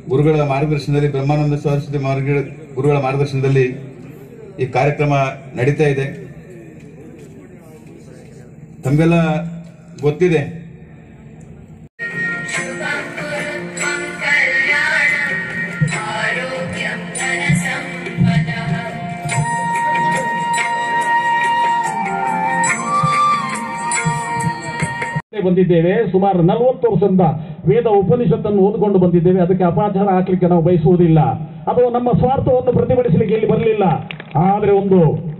ಗುರುಗಳ ಮಾರ್ಗದರ್ಶನದಲ್ಲಿ ಬ್ರಹ್ಮಾನಂದ ಸರಸ್ವತಿ ಮಾರ್ಗ ಗುರುಗಳ ಮಾರ್ಗದರ್ಶನದಲ್ಲಿ ಈ ಕಾರ್ಯಕ್ರಮ ನಡೀತಾ ಇದೆ ತಮಗೆಲ್ಲ ಗೊತ್ತಿದೆ शुभं कल्याणम् आरोग्यं धनसम्पदः ಬಂದಿದ್ದೇವೆ ಸುಮಾರು ನಲವತ್ತು ವರ್ಷದಿಂದ ವೇದ ಉಪನಿಷತ್ತನ್ನು ಓದಿಕೊಂಡು ಬಂದಿದ್ದೇವೆ ಅದಕ್ಕೆ ಅಪಾಚಾರ ಹಾಕ್ಲಿಕ್ಕೆ ನಾವು ಬಯಸುವುದಿಲ್ಲ ಅಥವಾ ನಮ್ಮ ಸ್ವಾರ್ಥವನ್ನು ಪ್ರತಿಭಟಿಸಲಿಕ್ಕೆ ಇಲ್ಲಿ ಬರಲಿಲ್ಲ ಆದರೆ ಒಂದು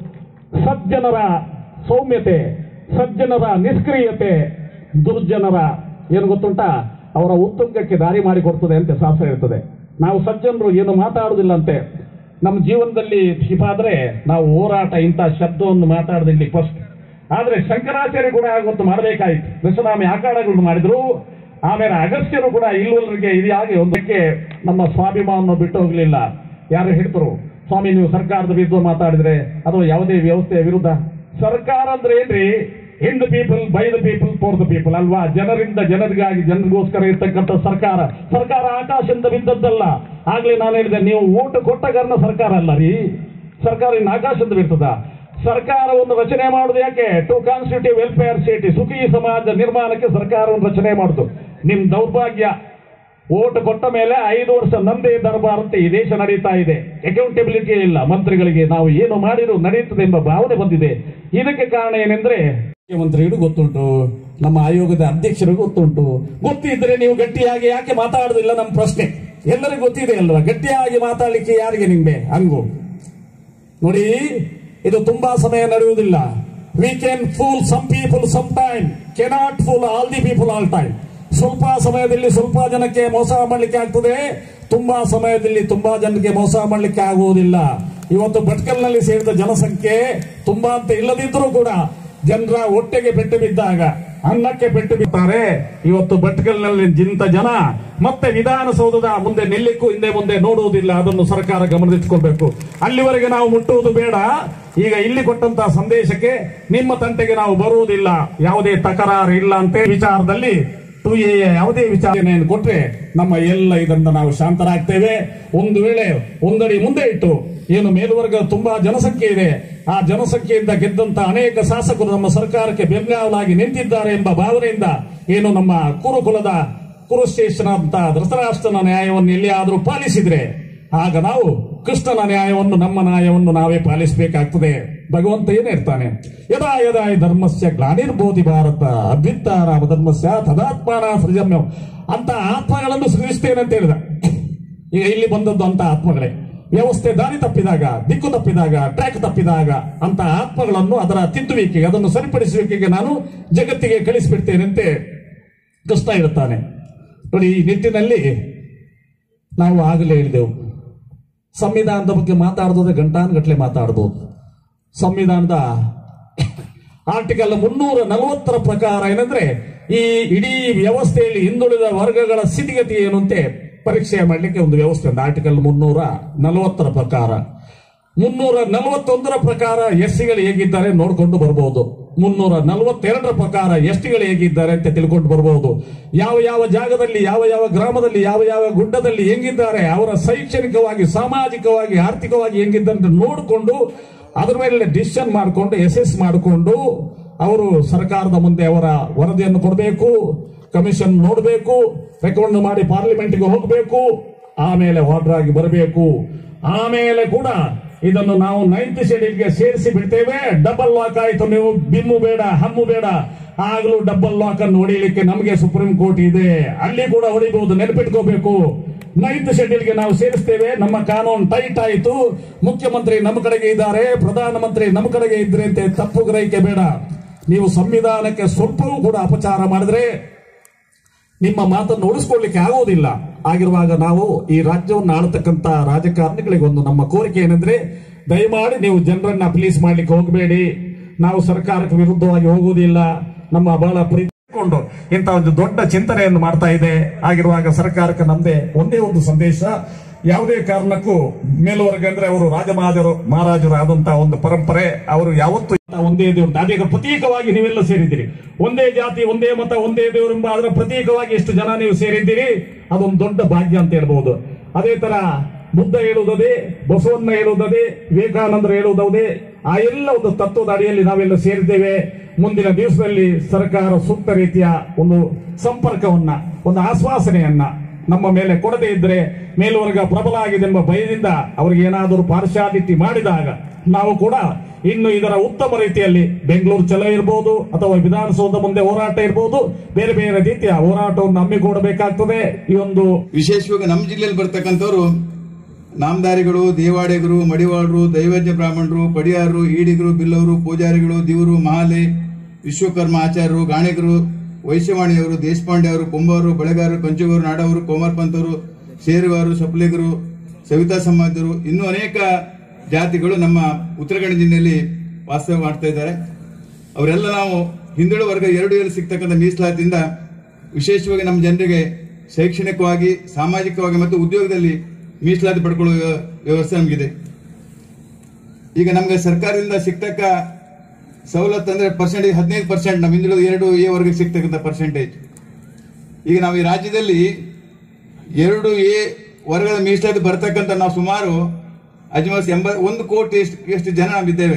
ಸಜ್ಜನರ ಸೌಮ್ಯತೆ ಸಜ್ಜನರ ನಿಷ್ಕ್ರಿಯತೆ ದುರ್ಜನರ ಏನು ಗೊತ್ತುಂಟ ಅವರ ಉತ್ತುಂಗಕ್ಕೆ ದಾರಿ ಮಾಡಿಕೊಡ್ತದೆ ಅಂತ ಶಾಸ್ತ್ರ ಇರ್ತದೆ ನಾವು ಸಜ್ಜನರು ಏನು ಮಾತಾಡುವುದಿಲ್ಲ ಅಂತೆ ನಮ್ಮ ಜೀವನದಲ್ಲಿ ಹಿಪಾದ್ರೆ ನಾವು ಹೋರಾಟ ಇಂಥ ಶಬ್ದವನ್ನು ಮಾತಾಡದಿಲ್ಲಿ ಫಸ್ಟ್ ಆದ್ರೆ ಶಂಕರಾಚಾರ್ಯ ಕೂಡ ಗೊತ್ತು ಮಾಡಬೇಕಾಯ್ತು ದಶನಾಮಿ ಆಕಾರಗಳನ್ನು ಮಾಡಿದ್ರು ಆಮೇಲೆ ಅಗಸ್ತ್ಯರು ಕೂಡ ಇಲ್ಲವರಿಗೆ ಇದಾಗಿ ಒಂದಕ್ಕೆ ನಮ್ಮ ಸ್ವಾಭಿಮಾನವನ್ನು ಬಿಟ್ಟು ಹೋಗಲಿಲ್ಲ ಯಾರು ಹೇಳ್ತರು ಸ್ವಾಮಿ ನೀವು ಸರ್ಕಾರದ ವಿರುದ್ಧ ಮಾತಾಡಿದ್ರೆ ಅಥವಾ ಯಾವುದೇ ವ್ಯವಸ್ಥೆಯ ವಿರುದ್ಧ ಸರ್ಕಾರ ಅಂದ್ರೆ ಏನ್ರಿ in the people by the people for the people ಅಲ್ವಾ ಜನರಿಂದ ಜನರಿಗಾಗಿ ಜನರಿಗೋಸ್ಕರ ಇರ್ತಕ್ಕಂಥ ಸರ್ಕಾರ ಸರ್ಕಾರ ಆಕಾಶದಿಂದ ಬಿದ್ದದ್ದಲ್ಲ ಆಗ್ಲೇ ನಾನು ಹೇಳಿದೆ ನೀವು ಓಟ್ ಕೊಟ್ಟ ಕಾರಣ ಸರ್ಕಾರ ಅಲ್ಲ ರೀ ಸರ್ಕಾರ ಇನ್ನು ಆಕಾಶದಿಂದ ಬಿರ್ತದ ಸರ್ಕಾರವನ್ನು ರಚನೆ ಮಾಡುದು ಯಾಕೆ ಟು ಕಾನ್ಸ್ಟಿಟ್ಯೂಟಿವ್ ವೆಲ್ಫೇರ್ ಸಿಟಿ ಸುಖಿ ಸಮಾಜ ನಿರ್ಮಾಣಕ್ಕೆ ಸರ್ಕಾರವನ್ನು ರಚನೆ ಮಾಡುದು ನಿಮ್ ದೌರ್ಭಾಗ್ಯ ಓಟ್ ಕೊಟ್ಟ ಮೇಲೆ ಐದು ವರ್ಷ ನಂದೇ ದರ್ಬಾರ್ ಅಂತ ಈ ದೇಶ ನಡೀತಾ ಇದೆ ಅಕೌಂಟಬಿಲಿಟಿ ಇಲ್ಲ ಮಂತ್ರಿಗಳಿಗೆ ನಾವು ಏನು ಮಾಡಿದ್ರು ನಡೆಯುತ್ತದೆ ಎಂಬ ಭಾವನೆ ಬಂದಿದೆ ಇದಕ್ಕೆ ಕಾರಣ ಏನೆಂದ್ರೆ ಮುಖ್ಯಮಂತ್ರಿಗಳು ಗೊತ್ತುಂಟು ನಮ್ಮ ಆಯೋಗದ ಅಧ್ಯಕ್ಷರಿಗೂ ಗೊತ್ತುಂಟು ಗೊತ್ತಿದ್ರೆ ನೀವು ಗಟ್ಟಿಯಾಗಿ ಯಾಕೆ ಮಾತಾಡುದಿಲ್ಲ ನಮ್ಮ ಪ್ರಶ್ನೆ ಎಲ್ಲರಿಗೂ ಗೊತ್ತಿದೆ ಅಲ್ವಾ ಗಟ್ಟಿಯಾಗಿ ಮಾತಾಡ್ಲಿಕ್ಕೆ ಯಾರಿಗೆ ನಿಮ್ಗೆ ಹಂಗು ನೋಡಿ ಇದು ತುಂಬಾ ಸಮಯ ನಡೆಯುವುದಿಲ್ಲ we can fool some people some time cannot fool all the people all time ಸ್ವಲ್ಪ ಸಮಯದಲ್ಲಿ ಸ್ವಲ್ಪ ಜನಕ್ಕೆ ಮೋಸ ಮಾಡಲಿಕ್ಕೆ ಆಗ್ತದೆ ತುಂಬಾ ಸಮಯದಲ್ಲಿ ತುಂಬಾ ಜನಕ್ಕೆ ಮೋಸ ಮಾಡಲಿಕ್ಕೆ ಆಗುವುದಿಲ್ಲ ಇವತ್ತು ಭಟ್ಕಲ್ನಲ್ಲಿ ಸೇರಿದ ಜನಸಂಖ್ಯೆ ತುಂಬಾ ಅಂತ ಇಲ್ಲದಿದ್ರೂ ಕೂಡ ಜನರ ಹೊಟ್ಟೆಗೆ ಪೆಟ್ಟು ಬಿದ್ದಾಗ ಅನ್ನಕ್ಕೆ ಪೆಟ್ಟು ಬಿತ್ತಾರೆ ಇವತ್ತು ಭಟ್ಕಲ್ನಲ್ಲಿ ನಿಂತ ಜನ ಮತ್ತೆ ವಿಧಾನಸೌಧದ ಮುಂದೆ ನಿಲ್ಲಿಕ್ಕೂ ಹಿಂದೆ ಮುಂದೆ ನೋಡುವುದಿಲ್ಲ ಅದನ್ನು ಸರ್ಕಾರ ಗಮನದಲ್ಲಿಟ್ಕೊಳ್ಬೇಕು ಅಲ್ಲಿವರೆಗೆ ನಾವು ಮುಟ್ಟುವುದು ಬೇಡ ಈಗ ಇಲ್ಲಿ ಕೊಟ್ಟಂತಹ ಸಂದೇಶಕ್ಕೆ ನಿಮ್ಮ ತಂಟೆಗೆ ನಾವು ಬರುವುದಿಲ್ಲ ಯಾವುದೇ ತಕರಾರು ಇಲ್ಲ ಅಂತ ವಿಚಾರದಲ್ಲಿ ಟು ಎ ಯಾವುದೇ ವಿಚಾರಣೆಯನ್ನು ಕೊಟ್ರೆ ನಮ್ಮ ಎಲ್ಲ ಇದರಿಂದ ನಾವು ಶಾಂತರಾಗ್ತೇವೆ ಒಂದು ವೇಳೆ ಒಂದಡಿ ಮುಂದೆ ಇಟ್ಟು ಏನು ಮೇಲ್ವರ್ಗ ತುಂಬಾ ಜನಸಂಖ್ಯೆ ಇದೆ ಆ ಜನಸಂಖ್ಯೆಯಿಂದ ಗೆದ್ದಂತ ಅನೇಕ ಶಾಸಕರು ನಮ್ಮ ಸರ್ಕಾರಕ್ಕೆ ಬೆಂಗಾವಲಾಗಿ ನಿಂತಿದ್ದಾರೆ ಎಂಬ ಭಾವನೆಯಿಂದ ಏನು ನಮ್ಮ ಕುರುಕುಲದ ಕುರುಶ್ರೇಷ್ಠನ ಅಂತ ಧೃತರಾಷ್ಟ್ರನ ನ್ಯಾಯವನ್ನು ಎಲ್ಲಿಯಾದರೂ ಪಾಲಿಸಿದ್ರೆ ಆಗ ನಾವು ಕೃಷ್ಣನ ನ್ಯಾಯವನ್ನು ನಮ್ಮ ನ್ಯಾಯವನ್ನು ನಾವೇ ಪಾಲಿಸಬೇಕಾಗ್ತದೆ ಭಗವಂತ ಏನೇ ಇರ್ತಾನೆ ಯದಾ ಯದಾ ಈ ಧರ್ಮಸ್ಯ ಗ್ಲಾನಿರ್ಬೋಧಿ ಭಾರತ ಅಭ್ಯುತ್ತಾರಾಮ ಧರ್ಮಸ್ಯ ತದಾತ್ಮಾನ ಸೃಜಮ್ಯಂ ಅಂತ ಆತ್ಮಗಳನ್ನು ಸೃಜಿಸ್ತೇನೆ ಅಂತ ಹೇಳಿದ ಈಗ ಇಲ್ಲಿ ಬಂದದ್ದು ಅಂತ ಆತ್ಮಗಳೇ ವ್ಯವಸ್ಥೆ ದಾರಿ ತಪ್ಪಿದಾಗ ದಿಕ್ಕು ತಪ್ಪಿದಾಗ ಟ್ರ್ಯಾಕ್ ತಪ್ಪಿದಾಗ ಅಂತ ಆತ್ಮಗಳನ್ನು ಅದರ ತಿದ್ದುವಿಕೆಗೆ ಅದನ್ನು ಸರಿಪಡಿಸುವಿಕೆಗೆ ನಾನು ಜಗತ್ತಿಗೆ ಕಳಿಸಿಬಿಡ್ತೇನೆಂತೆ ಕೃಷ್ಣ ಇರುತ್ತಾನೆ ನೋಡಿ ಈ ನಿಟ್ಟಿನಲ್ಲಿ ನಾವು ಆಗಲೇ ಹೇಳಿದೆವು ಸಂವಿಧಾನದ ಬಗ್ಗೆ ಮಾತಾಡೋದ್ರೆ ಗಂಟಾನುಗಟ್ಲೆ ಮಾತಾಡಬಹುದು ಸಂವಿಧಾನದ ಆರ್ಟಿಕಲ್ ಮುನ್ನೂರ ನಲವತ್ತರ ಪ್ರಕಾರ ಏನಂದ್ರೆ ಈ ಇಡೀ ವ್ಯವಸ್ಥೆಯಲ್ಲಿ ಹಿಂದುಳಿದ ವರ್ಗಗಳ ಸ್ಥಿತಿಗತಿ ಏನು ಅಂತೆ ಪರೀಕ್ಷೆ ಮಾಡಲಿಕ್ಕೆ ಒಂದು ವ್ಯವಸ್ಥೆ ಒಂದು ಆರ್ಟಿಕಲ್ ಮುನ್ನೂರ ನಲವತ್ತರ ಪ್ರಕಾರ ಮುನ್ನೂರ ನಲವತ್ತೊಂದರ ಪ್ರಕಾರ ಎಸ್ ಸಿಗಳು ಹೇಗಿದ್ದಾರೆ ನೋಡ್ಕೊಂಡು ಬರಬಹುದು ಮುನ್ನೂರ ನಲವತ್ತೆರಡರ ಪ್ರಕಾರ ಎಸ್ ಟಿಗಳು ಹೇಗಿದ್ದಾರೆ ಅಂತ ತಿಳ್ಕೊಂಡು ಬರಬಹುದು ಯಾವ ಯಾವ ಜಾಗದಲ್ಲಿ ಯಾವ ಯಾವ ಗ್ರಾಮದಲ್ಲಿ ಯಾವ ಯಾವ ಗುಡ್ಡದಲ್ಲಿ ಹೆಂಗಿದ್ದಾರೆ ಅವರ ಶೈಕ್ಷಣಿಕವಾಗಿ ಸಾಮಾಜಿಕವಾಗಿ ಆರ್ಥಿಕವಾಗಿ ಹೆಂಗಿದ್ದಾರೆ ಅಂತ ನೋಡಿಕೊಂಡು ಅದ್ರ ಮೇಲೆ ಡಿಸಿಷನ್ ಮಾಡಿಕೊಂಡು ಎಸ್ ಮಾಡಿಕೊಂಡು ಅವರು ಸರ್ಕಾರದ ಮುಂದೆ ಅವರ ವರದಿಯನ್ನು ಕೊಡಬೇಕು ಕಮಿಷನ್ ನೋಡಬೇಕು ರೆಕಮೆಂಡ್ ಮಾಡಿ ಪಾರ್ಲಿಮೆಂಟ್ಗೆ ಹೋಗಬೇಕು ಆಮೇಲೆ ಆರ್ಡರ್ ಆಗಿ ಬರಬೇಕು ಆಮೇಲೆ ಕೂಡ ಇದನ್ನು ನಾವು ನೈನ್ತ್ ಶೆಡ್ಯೂಲ್ಗೆ ಸೇರಿಸಿ ಬಿಡ್ತೇವೆ ಡಬಲ್ ಲಾಕ್ ಆಯ್ತು ನೀವು ಬಿಮ್ಮು ಬೇಡ ಹಮ್ಮು ಬೇಡ ಆಗ್ಲೂ ಡಬಲ್ ಲಾಕ್ ಅನ್ನು ಹೊಡಿಲಿಕ್ಕೆ ನಮಗೆ ಸುಪ್ರೀಂ ಕೋರ್ಟ್ ಇದೆ ಅಲ್ಲಿ ಕೂಡ ಹೊಡಿಬಹುದು ನೆನಪಿಟ್ಕೋಬೇಕು ನೈನ್ತ್ ಶೆಡ್ಯೂಲ್ಗೆ ನಾವು ಸೇರಿಸ್ತೇವೆ ನಮ್ಮ ಕಾನೂನು ಟೈಟ್ ಆಯಿತು ಮುಖ್ಯಮಂತ್ರಿ ನಮ್ಮ ಕಡೆಗೆ ಇದ್ದಾರೆ ಪ್ರಧಾನಮಂತ್ರಿ ನಮ್ಮ ಕಡೆಗೆ ಇದ್ರೆ ಅಂತ ತಪ್ಪು ಗ್ರಹಿಕೆ ಬೇಡ ನೀವು ಸಂವಿಧಾನಕ್ಕೆ ಸ್ವಲ್ಪವೂ ಕೂಡ ಅಪಚಾರ ಮಾಡಿದ್ರೆ ನಿಮ್ಮ ಮಾತನ್ನು ಉಳಿಸ್ಕೊಳ್ಳಿಕ್ಕೆ ಆಗುವುದಿಲ್ಲ ಆಗಿರುವಾಗ ನಾವು ಈ ರಾಜ್ಯವನ್ನು ಆಳತಕ್ಕಂತ ರಾಜಕಾರಣಿಗಳಿಗೆ ಒಂದು ನಮ್ಮ ಕೋರಿಕೆ ಏನಂದ್ರೆ ದಯಮಾಡಿ ನೀವು ಜನರನ್ನ ಪ್ಲೀಸ್ ಮಾಡ್ಲಿಕ್ಕೆ ಹೋಗಬೇಡಿ ನಾವು ಸರ್ಕಾರಕ್ಕೆ ವಿರುದ್ಧವಾಗಿ ಹೋಗುವುದಿಲ್ಲ ನಮ್ಮ ಬಹಳ ಪ್ರೀತಿಕೊಂಡು ಇಂಥ ಒಂದು ದೊಡ್ಡ ಚಿಂತನೆಯನ್ನು ಮಾಡ್ತಾ ಇದೆ ಆಗಿರುವಾಗ ಸರ್ಕಾರಕ್ಕೆ ನಮ್ದೇ ಒಂದೇ ಒಂದು ಸಂದೇಶ ಯಾವುದೇ ಕಾರಣಕ್ಕೂ ಮೇಲ್ವರ್ಗ ಅಂದ್ರೆ ಅವರು ರಾಜಮಹಾಜರು ಮಹಾರಾಜರು ಆದಂತಹ ಒಂದು ಪರಂಪರೆ ಅವರು ಯಾವತ್ತೂ ಒಂದೇ ದೇವರು ಅದೀಗ ಪ್ರತೀಕವಾಗಿ ನೀವೆಲ್ಲ ಸೇರಿದ್ದೀರಿ ಒಂದೇ ಜಾತಿ ಒಂದೇ ಮತ ಒಂದೇ ದೇವರು ಎಂಬ ಅದರ ಪ್ರತೀಕವಾಗಿ ಎಷ್ಟು ಜನ ನೀವು ಸೇರಿದ್ದೀರಿ ಅದೊಂದು ದೊಡ್ಡ ಭಾಗ್ಯ ಅಂತ ಹೇಳ್ಬಹುದು ಅದೇ ತರ ಬುದ್ಧ ಹೇಳುವುದೇ ಬಸವಣ್ಣ ಹೇಳುವುದೇ ವಿವೇಕಾನಂದರು ಹೇಳುವುದೇ ಆ ಎಲ್ಲ ಒಂದು ತತ್ವದ ಅಡಿಯಲ್ಲಿ ನಾವೆಲ್ಲ ಸೇರಿದ್ದೇವೆ ಮುಂದಿನ ದಿವಸದಲ್ಲಿ ಸರ್ಕಾರ ಸೂಕ್ತ ರೀತಿಯ ಒಂದು ಸಂಪರ್ಕವನ್ನ ಒಂದು ಆಶ್ವಾಸನೆಯನ್ನ ನಮ್ಮ ಮೇಲೆ ಕೊಡದೇ ಇದ್ರೆ ಮೇಲ್ವರ್ಗ ಪ್ರಬಲ ಆಗಿದೆ ಎಂಬ ಭಯದಿಂದ ಅವರಿಗೆ ಏನಾದರೂ ಪಾರ್ಶಾಲಿಟಿ ಮಾಡಿದಾಗ ನಾವು ಕೂಡ ಇನ್ನು ಇದರ ಉತ್ತಮ ರೀತಿಯಲ್ಲಿ ಬೆಂಗಳೂರು ಚಲೋ ಇರಬಹುದು ಅಥವಾ ವಿಧಾನಸೌಧ ಮುಂದೆ ಹೋರಾಟ ಇರಬಹುದು ಬೇರೆ ಬೇರೆ ರೀತಿಯ ಹೋರಾಟವನ್ನು ಹಮ್ಮಿಕೊಡಬೇಕಾಗ್ತದೆ ಈ ಒಂದು ವಿಶೇಷವಾಗಿ ನಮ್ಮ ಜಿಲ್ಲೆಯಲ್ಲಿ ಬರ್ತಕ್ಕಂಥವ್ರು ನಾಮದಾರಿಗಳು ದೇವಾಡಿಗರು ಮಡಿವಾಳರು ದೈವಜ್ಞ ಬ್ರಾಹ್ಮಣರು ಪಡಿಯಾರರು ಈಡಿಗರು ಬಿಲ್ಲವರು ಪೂಜಾರಿಗಳು ದಿವರು ಮಹಾಲೆ ವಿಶ್ವಕರ್ಮ ಆಚಾರ್ಯರು ಗಾಣಿಗರು ವೈಶ್ಯವಾಣಿಯವರು ದೇಶಪಾಂಡೆ ಅವರು ಕುಂಬಾರರು ಬೆಳೆಗಾರರು ಕಂಚುಗರು ನಾಡವರು ಕೋಮರ್ ಪಂತರು ಸೇರುವಾರು ಸಪ್ಲಿಗರು ಸವಿತಾ ಸಮಾಜರು ಇನ್ನೂ ಅನೇಕ ಜಾತಿಗಳು ನಮ್ಮ ಉತ್ತರ ಕನ್ನಡ ಜಿಲ್ಲೆಯಲ್ಲಿ ವಾಸ್ತವ್ಯ ಮಾಡ್ತಾ ಇದ್ದಾರೆ ಅವರೆಲ್ಲ ನಾವು ಹಿಂದುಳಿದ ವರ್ಗ ಎರಡು ಏಳು ಸಿಗ್ತಕ್ಕಂಥ ಮೀಸಲಾತಿಯಿಂದ ವಿಶೇಷವಾಗಿ ನಮ್ಮ ಜನರಿಗೆ ಶೈಕ್ಷಣಿಕವಾಗಿ ಸಾಮಾಜಿಕವಾಗಿ ಮತ್ತು ಉದ್ಯೋಗದಲ್ಲಿ ಮೀಸಲಾತಿ ಪಡ್ಕೊಳ್ಳುವ ವ್ಯ- ವ್ಯವಸ್ಥೆ ನಮಗಿದೆ ಈಗ ನಮಗೆ ಸರ್ಕಾರದಿಂದ ಸಿಗ್ತಕ್ಕ ಸವಲತ್ತು ಅಂದ್ರೆ ಪರ್ಸೆಂಟೇಜ್ ಹದಿನೈದು ಪರ್ಸೆಂಟ್ ನಮ್ಮ ಹಿಂದುಳಿದ ಎರಡು ಎ ವರ್ಗಕ್ಕೆ ಸಿಗ್ತಕ್ಕಂಥ ಪರ್ಸೆಂಟೇಜ್ ಈಗ ನಾವು ಈ ರಾಜ್ಯದಲ್ಲಿ ಎರಡು ಎ ವರ್ಗದ ಮೀಸಲಾತಿ ಬರ್ತಕ್ಕಂಥ ನಾವು ಸುಮಾರು ಅಜ್ಮಸ್ ಎಂಬ ಒಂದು ಕೋಟಿ ಎಷ್ಟು ಎಷ್ಟು ಜನ ನಾವಿದ್ದೇವೆ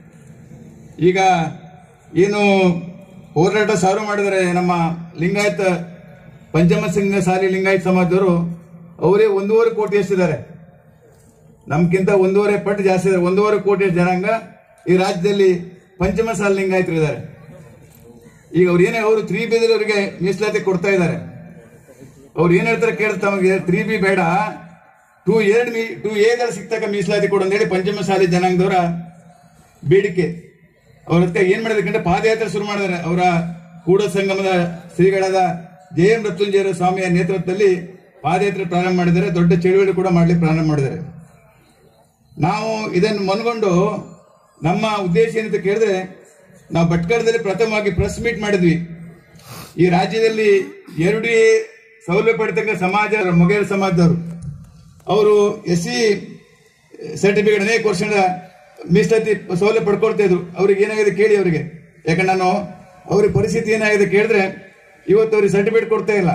ಈಗ ಏನು ಹೋರಾಟ ಸಾರು ಮಾಡಿದರೆ ನಮ್ಮ ಲಿಂಗಾಯತ ಪಂಚಮ ಸಂಘ ಸಾಲಿ ಲಿಂಗಾಯತ ಸಮಾಜದವರು ಅವರೇ ಒಂದೂವರೆ ಕೋಟಿ ಎಷ್ಟಿದ್ದಾರೆ ನಮ್ಗಿಂತ ಒಂದೂವರೆ ಪಟ್ಟು ಜಾಸ್ತಿ ಇದ್ದಾರೆ ಒಂದೂವರೆ ಕೋಟಿ ಜನಾಂಗ ಈ ರಾಜ್ಯದಲ್ಲಿ ಪಂಚಮ ಸಾಲ ಲಿಂಗಾಯತರು ಇದ್ದಾರೆ ಈಗ ಅವ್ರು ಏನೇ ಅವರು ತ್ರೀ ಅವರಿಗೆ ಮೀಸಲಾತಿ ಕೊಡ್ತಾ ಇದ್ದಾರೆ ಅವ್ರು ಏನ್ ಹೇಳ್ತಾರೆ ಕೇಳ್ತಾ ತಮಗೆ ತ್ರೀ ಬಿ ಬೇಡ ಟೂ ಎರಡು ಮೀ ಟೂ ಎದಲ್ಲಿ ಸಿಗ್ತಕ್ಕ ಮೀಸಲಾತಿ ಕೊಡು ಅಂತ ಹೇಳಿ ಪಂಚಮ ಶಾಲೆ ಜನಾಂಗದವರ ಬೇಡಿಕೆ ಅವ್ರ ಅದಕ್ಕೆ ಏನ್ ಮಾಡಿದ್ರೆ ಪಾದಯಾತ್ರೆ ಶುರು ಮಾಡಿದ್ದಾರೆ ಅವರ ಕೂಡ ಸಂಗಮದ ಶ್ರೀಗಳಾದ ಜೆ ಎಂ ಮೃತ್ಯುಂಜಯ ಸ್ವಾಮಿಯ ನೇತೃತ್ವದಲ್ಲಿ ಪಾದಯಾತ್ರೆ ಪ್ರಾರಂಭ ಮಾಡಿದ್ದಾರೆ ದೊಡ್ಡ ಚಳುವಳಿ ಕೂಡ ಮಾಡ್ಲಿಕ್ಕೆ ಪ್ರಾರಂಭ ಮಾಡಿದ್ದಾರೆ ನಾವು ಇದನ್ನು ಮನಗೊಂಡು ನಮ್ಮ ಉದ್ದೇಶ ಏನಂತ ಕೇಳಿದ್ರೆ ನಾವು ಭಟ್ಕಳದಲ್ಲಿ ಪ್ರಥಮವಾಗಿ ಪ್ರೆಸ್ ಮೀಟ್ ಮಾಡಿದ್ವಿ ಈ ರಾಜ್ಯದಲ್ಲಿ ಎರಡು ಸೌಲಭ್ಯ ಪಡಿತಕ್ಕ ಸಮಾಜ ಮೊಗೇರ್ ಸಮಾಜದವರು ಅವರು ಎಸ್ ಸಿ ಸರ್ಟಿಫಿಕೇಟ್ ಅನೇಕ ವರ್ಷದ ಮೀಸಲಾತಿ ಸೌಲಭ್ಯ ಪಡ್ಕೊಳ್ತಾ ಇದ್ರು ಅವ್ರಿಗೆ ಏನಾಗಿದೆ ಕೇಳಿ ಅವರಿಗೆ ಯಾಕಂದ್ರೆ ನಾನು ಅವ್ರಿಗೆ ಪರಿಸ್ಥಿತಿ ಏನಾಗಿದೆ ಕೇಳಿದ್ರೆ ಇವತ್ತು ಅವ್ರಿಗೆ ಸರ್ಟಿಫಿಕೇಟ್ ಕೊಡ್ತಾ ಇಲ್ಲ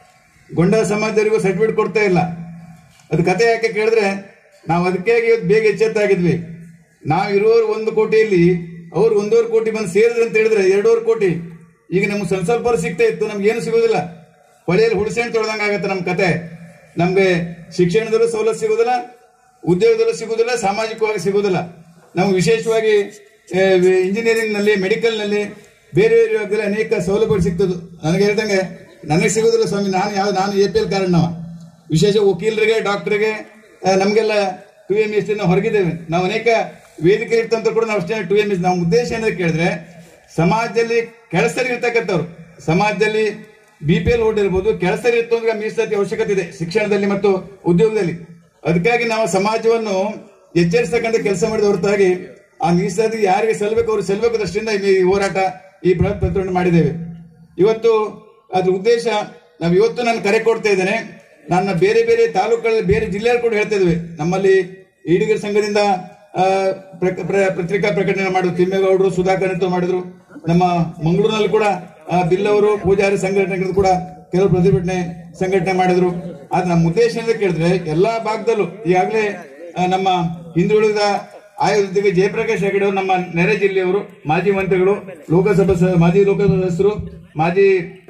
ಗೊಂಡ ಸಮಾಜದವರಿಗೂ ಸರ್ಟಿಫಿಕೇಟ್ ಕೊಡ್ತಾ ಇಲ್ಲ ಅದು ಕತೆ ಯಾಕೆ ಕೇಳಿದ್ರೆ ನಾವು ಅದಕ್ಕೆ ಇವತ್ತು ಬೇಗ ಎಚ್ಚೆತ್ತಾಗಿದ್ವಿ ನಾವು ಇರೋರು ಒಂದು ಕೋಟಿಯಲ್ಲಿ ಅವ್ರು ಒಂದೂವರೆ ಕೋಟಿ ಬಂದು ಸೇರಿದ್ರು ಅಂತ ಹೇಳಿದ್ರೆ ಎರಡೂವರೆ ಕೋಟಿ ಈಗ ನಮ್ಗೆ ಸ್ವಲ್ಪ ಸ್ವಲ್ಪ ಸಿಗ್ತಾ ಇತ್ತು ನಮ್ಗೆ ಏನು ಸಿಗೋದಿಲ್ಲ ಹೊಳೆಯಲ್ಲಿ ಹುಣಸೆಹಣ್ಣು ತೊಳ್ದಂಗೆ ಆಗುತ್ತೆ ನಮ್ಮ ಕತೆ ನಮ್ಗೆ ಶಿಕ್ಷಣದಲ್ಲೂ ಸವಲತ್ತು ಸಿಗೋದಿಲ್ಲ ಉದ್ಯೋಗದಲ್ಲೂ ಸಿಗೋದಿಲ್ಲ ಸಾಮಾಜಿಕವಾಗಿ ಸಿಗೋದಿಲ್ಲ ನಮ್ಗೆ ವಿಶೇಷವಾಗಿ ಇಂಜಿನಿಯರಿಂಗ್ ನಲ್ಲಿ ಮೆಡಿಕಲ್ ನಲ್ಲಿ ಬೇರೆ ಬೇರೆ ವಿಭಾಗದಲ್ಲಿ ಅನೇಕ ಸೌಲಭ್ಯಗಳು ಸಿಗ್ತದೆ ನನಗೆ ಹೇಳ್ದಂಗೆ ನನಗೆ ಸಿಗೋದಿಲ್ಲ ಸ್ವಾಮಿ ನಾನು ಯಾವ ನಾನು ಎ ಪಿ ಎಲ್ ಕಾರಣವ ವಿಶೇಷ ವಕೀಲರಿಗೆ ಡಾಕ್ಟರ್ಗೆ ನಮಗೆಲ್ಲ ಟು ಎಂ ಎಸ್ ನಾವು ಹೊರಗಿದ್ದೇವೆ ನಾವು ಅನೇಕ ವೇದಿಕೆ ಇರ್ತಂತ ಕೂಡ ನಾವು ಅಷ್ಟೇ ಟು ಎಂ ಎಸ್ ನಮ್ಮ ಉದ್ದೇಶ ಏನಂತ ಕೇಳಿದ್ರೆ ಸಮಾಜದಲ್ಲಿ ಕೆಲಸರಿರ್ತಕ್ಕಂಥವ್ರು ಸಮಾಜದಲ್ಲಿ ಬಿ ಪಿ ಎಲ್ ಓಟ್ ಇರ್ಬೋದು ಕೆಲಸರಿ ಇರ್ತಂದ್ರೆ ಮೀಸಲಾತಿ ಅವಶ್ಯಕತೆ ಇದೆ ಶಿಕ್ಷಣದಲ್ಲಿ ಮತ್ತು ಉದ್ಯೋಗದಲ್ಲಿ ಅದಕ್ಕಾಗಿ ನಾವು ಸಮಾಜವನ್ನು ಎಚ್ಚರಿಸ್ತಕ್ಕಂಥ ಕೆಲಸ ಮಾಡಿದ ಹೊರತಾಗಿ ಆ ಮೀಸಲಾತಿ ಯಾರಿಗೆ ಸಲ್ಲಬೇಕು ಅವರು ಸಲ್ಲಬೇಕು ದೃಷ್ಟಿಯಿಂದ ಈ ಹೋರಾಟ ಈ ಬೃಹತ್ ಪ್ರತಿಭಟನೆ ಮಾಡಿದ್ದೇವೆ ಇವತ್ತು ಅದ್ರ ಉದ್ದೇಶ ನಾವು ಇವತ್ತು ನಾನು ಕರೆ ಕೊಡ್ತಾ ಇದ್ದೇನೆ ನನ್ನ ಬೇರೆ ಬೇರೆ ತಾಲೂಕುಗಳಲ್ಲಿ ಬೇರೆ ಜಿಲ್ಲೆಯಲ್ಲಿ ಕೂಡ ಹೇಳ್ತಾ ಇದ್ವಿ ನಮ್ಮಲ್ಲಿ ಈಡಿಗರ ಸಂಘದಿಂದ ಆ, ಪ್ರ- ಪ್ರ- ಪತ್ರಿಕಾ ಪ್ರಕಟಣೆ ಮಾಡಿದ್ರು ತಿಮ್ಮೇಗೌಡರು ಸುಧಾಕರ್ ಅಂತ ಮಾಡಿದ್ರು ನಮ್ಮ ಮಂಗಳೂರಿನಲ್ಲಿ ಕೂಡ ಆ, ಬಿಲ್ ಅವರು ಪೂಜಾರಿ ಸಂಘಟನೆಗಳು ಕೂಡ ಕೆಲವು ಪ್ರತಿಭಟನೆ ಸಂಘಟನೆ ಮಾಡಿದ್ರು ಆದ್ರೆ ನಮ್ಮ ಉದ್ದೇಶ ಏನಂತ ಕೇಳಿದ್ರೆ ಎಲ್ಲಾ ಭಾಗದಲ್ಲೂ ಈಗಾಗಲೇ ಆ, ನಮ್ಮ ಹಿಂದುಳಿದ ಆಯೋಗದೊಂದಿಗೆ ಜಯಪ್ರಕಾಶ್ ಹೆಗಡೆ ಅವರು ನಮ್ಮ ನೆರೆ ಜಿಲ್ಲೆಯವರು ಮಾಜಿ ಮಂತ್ರಿಗಳು ಲೋಕಸಭಾ ಸ- ಮಾಜಿ ಲೋಕಸಭಾ ಸದಸ್ಯರು ಮಾಜಿ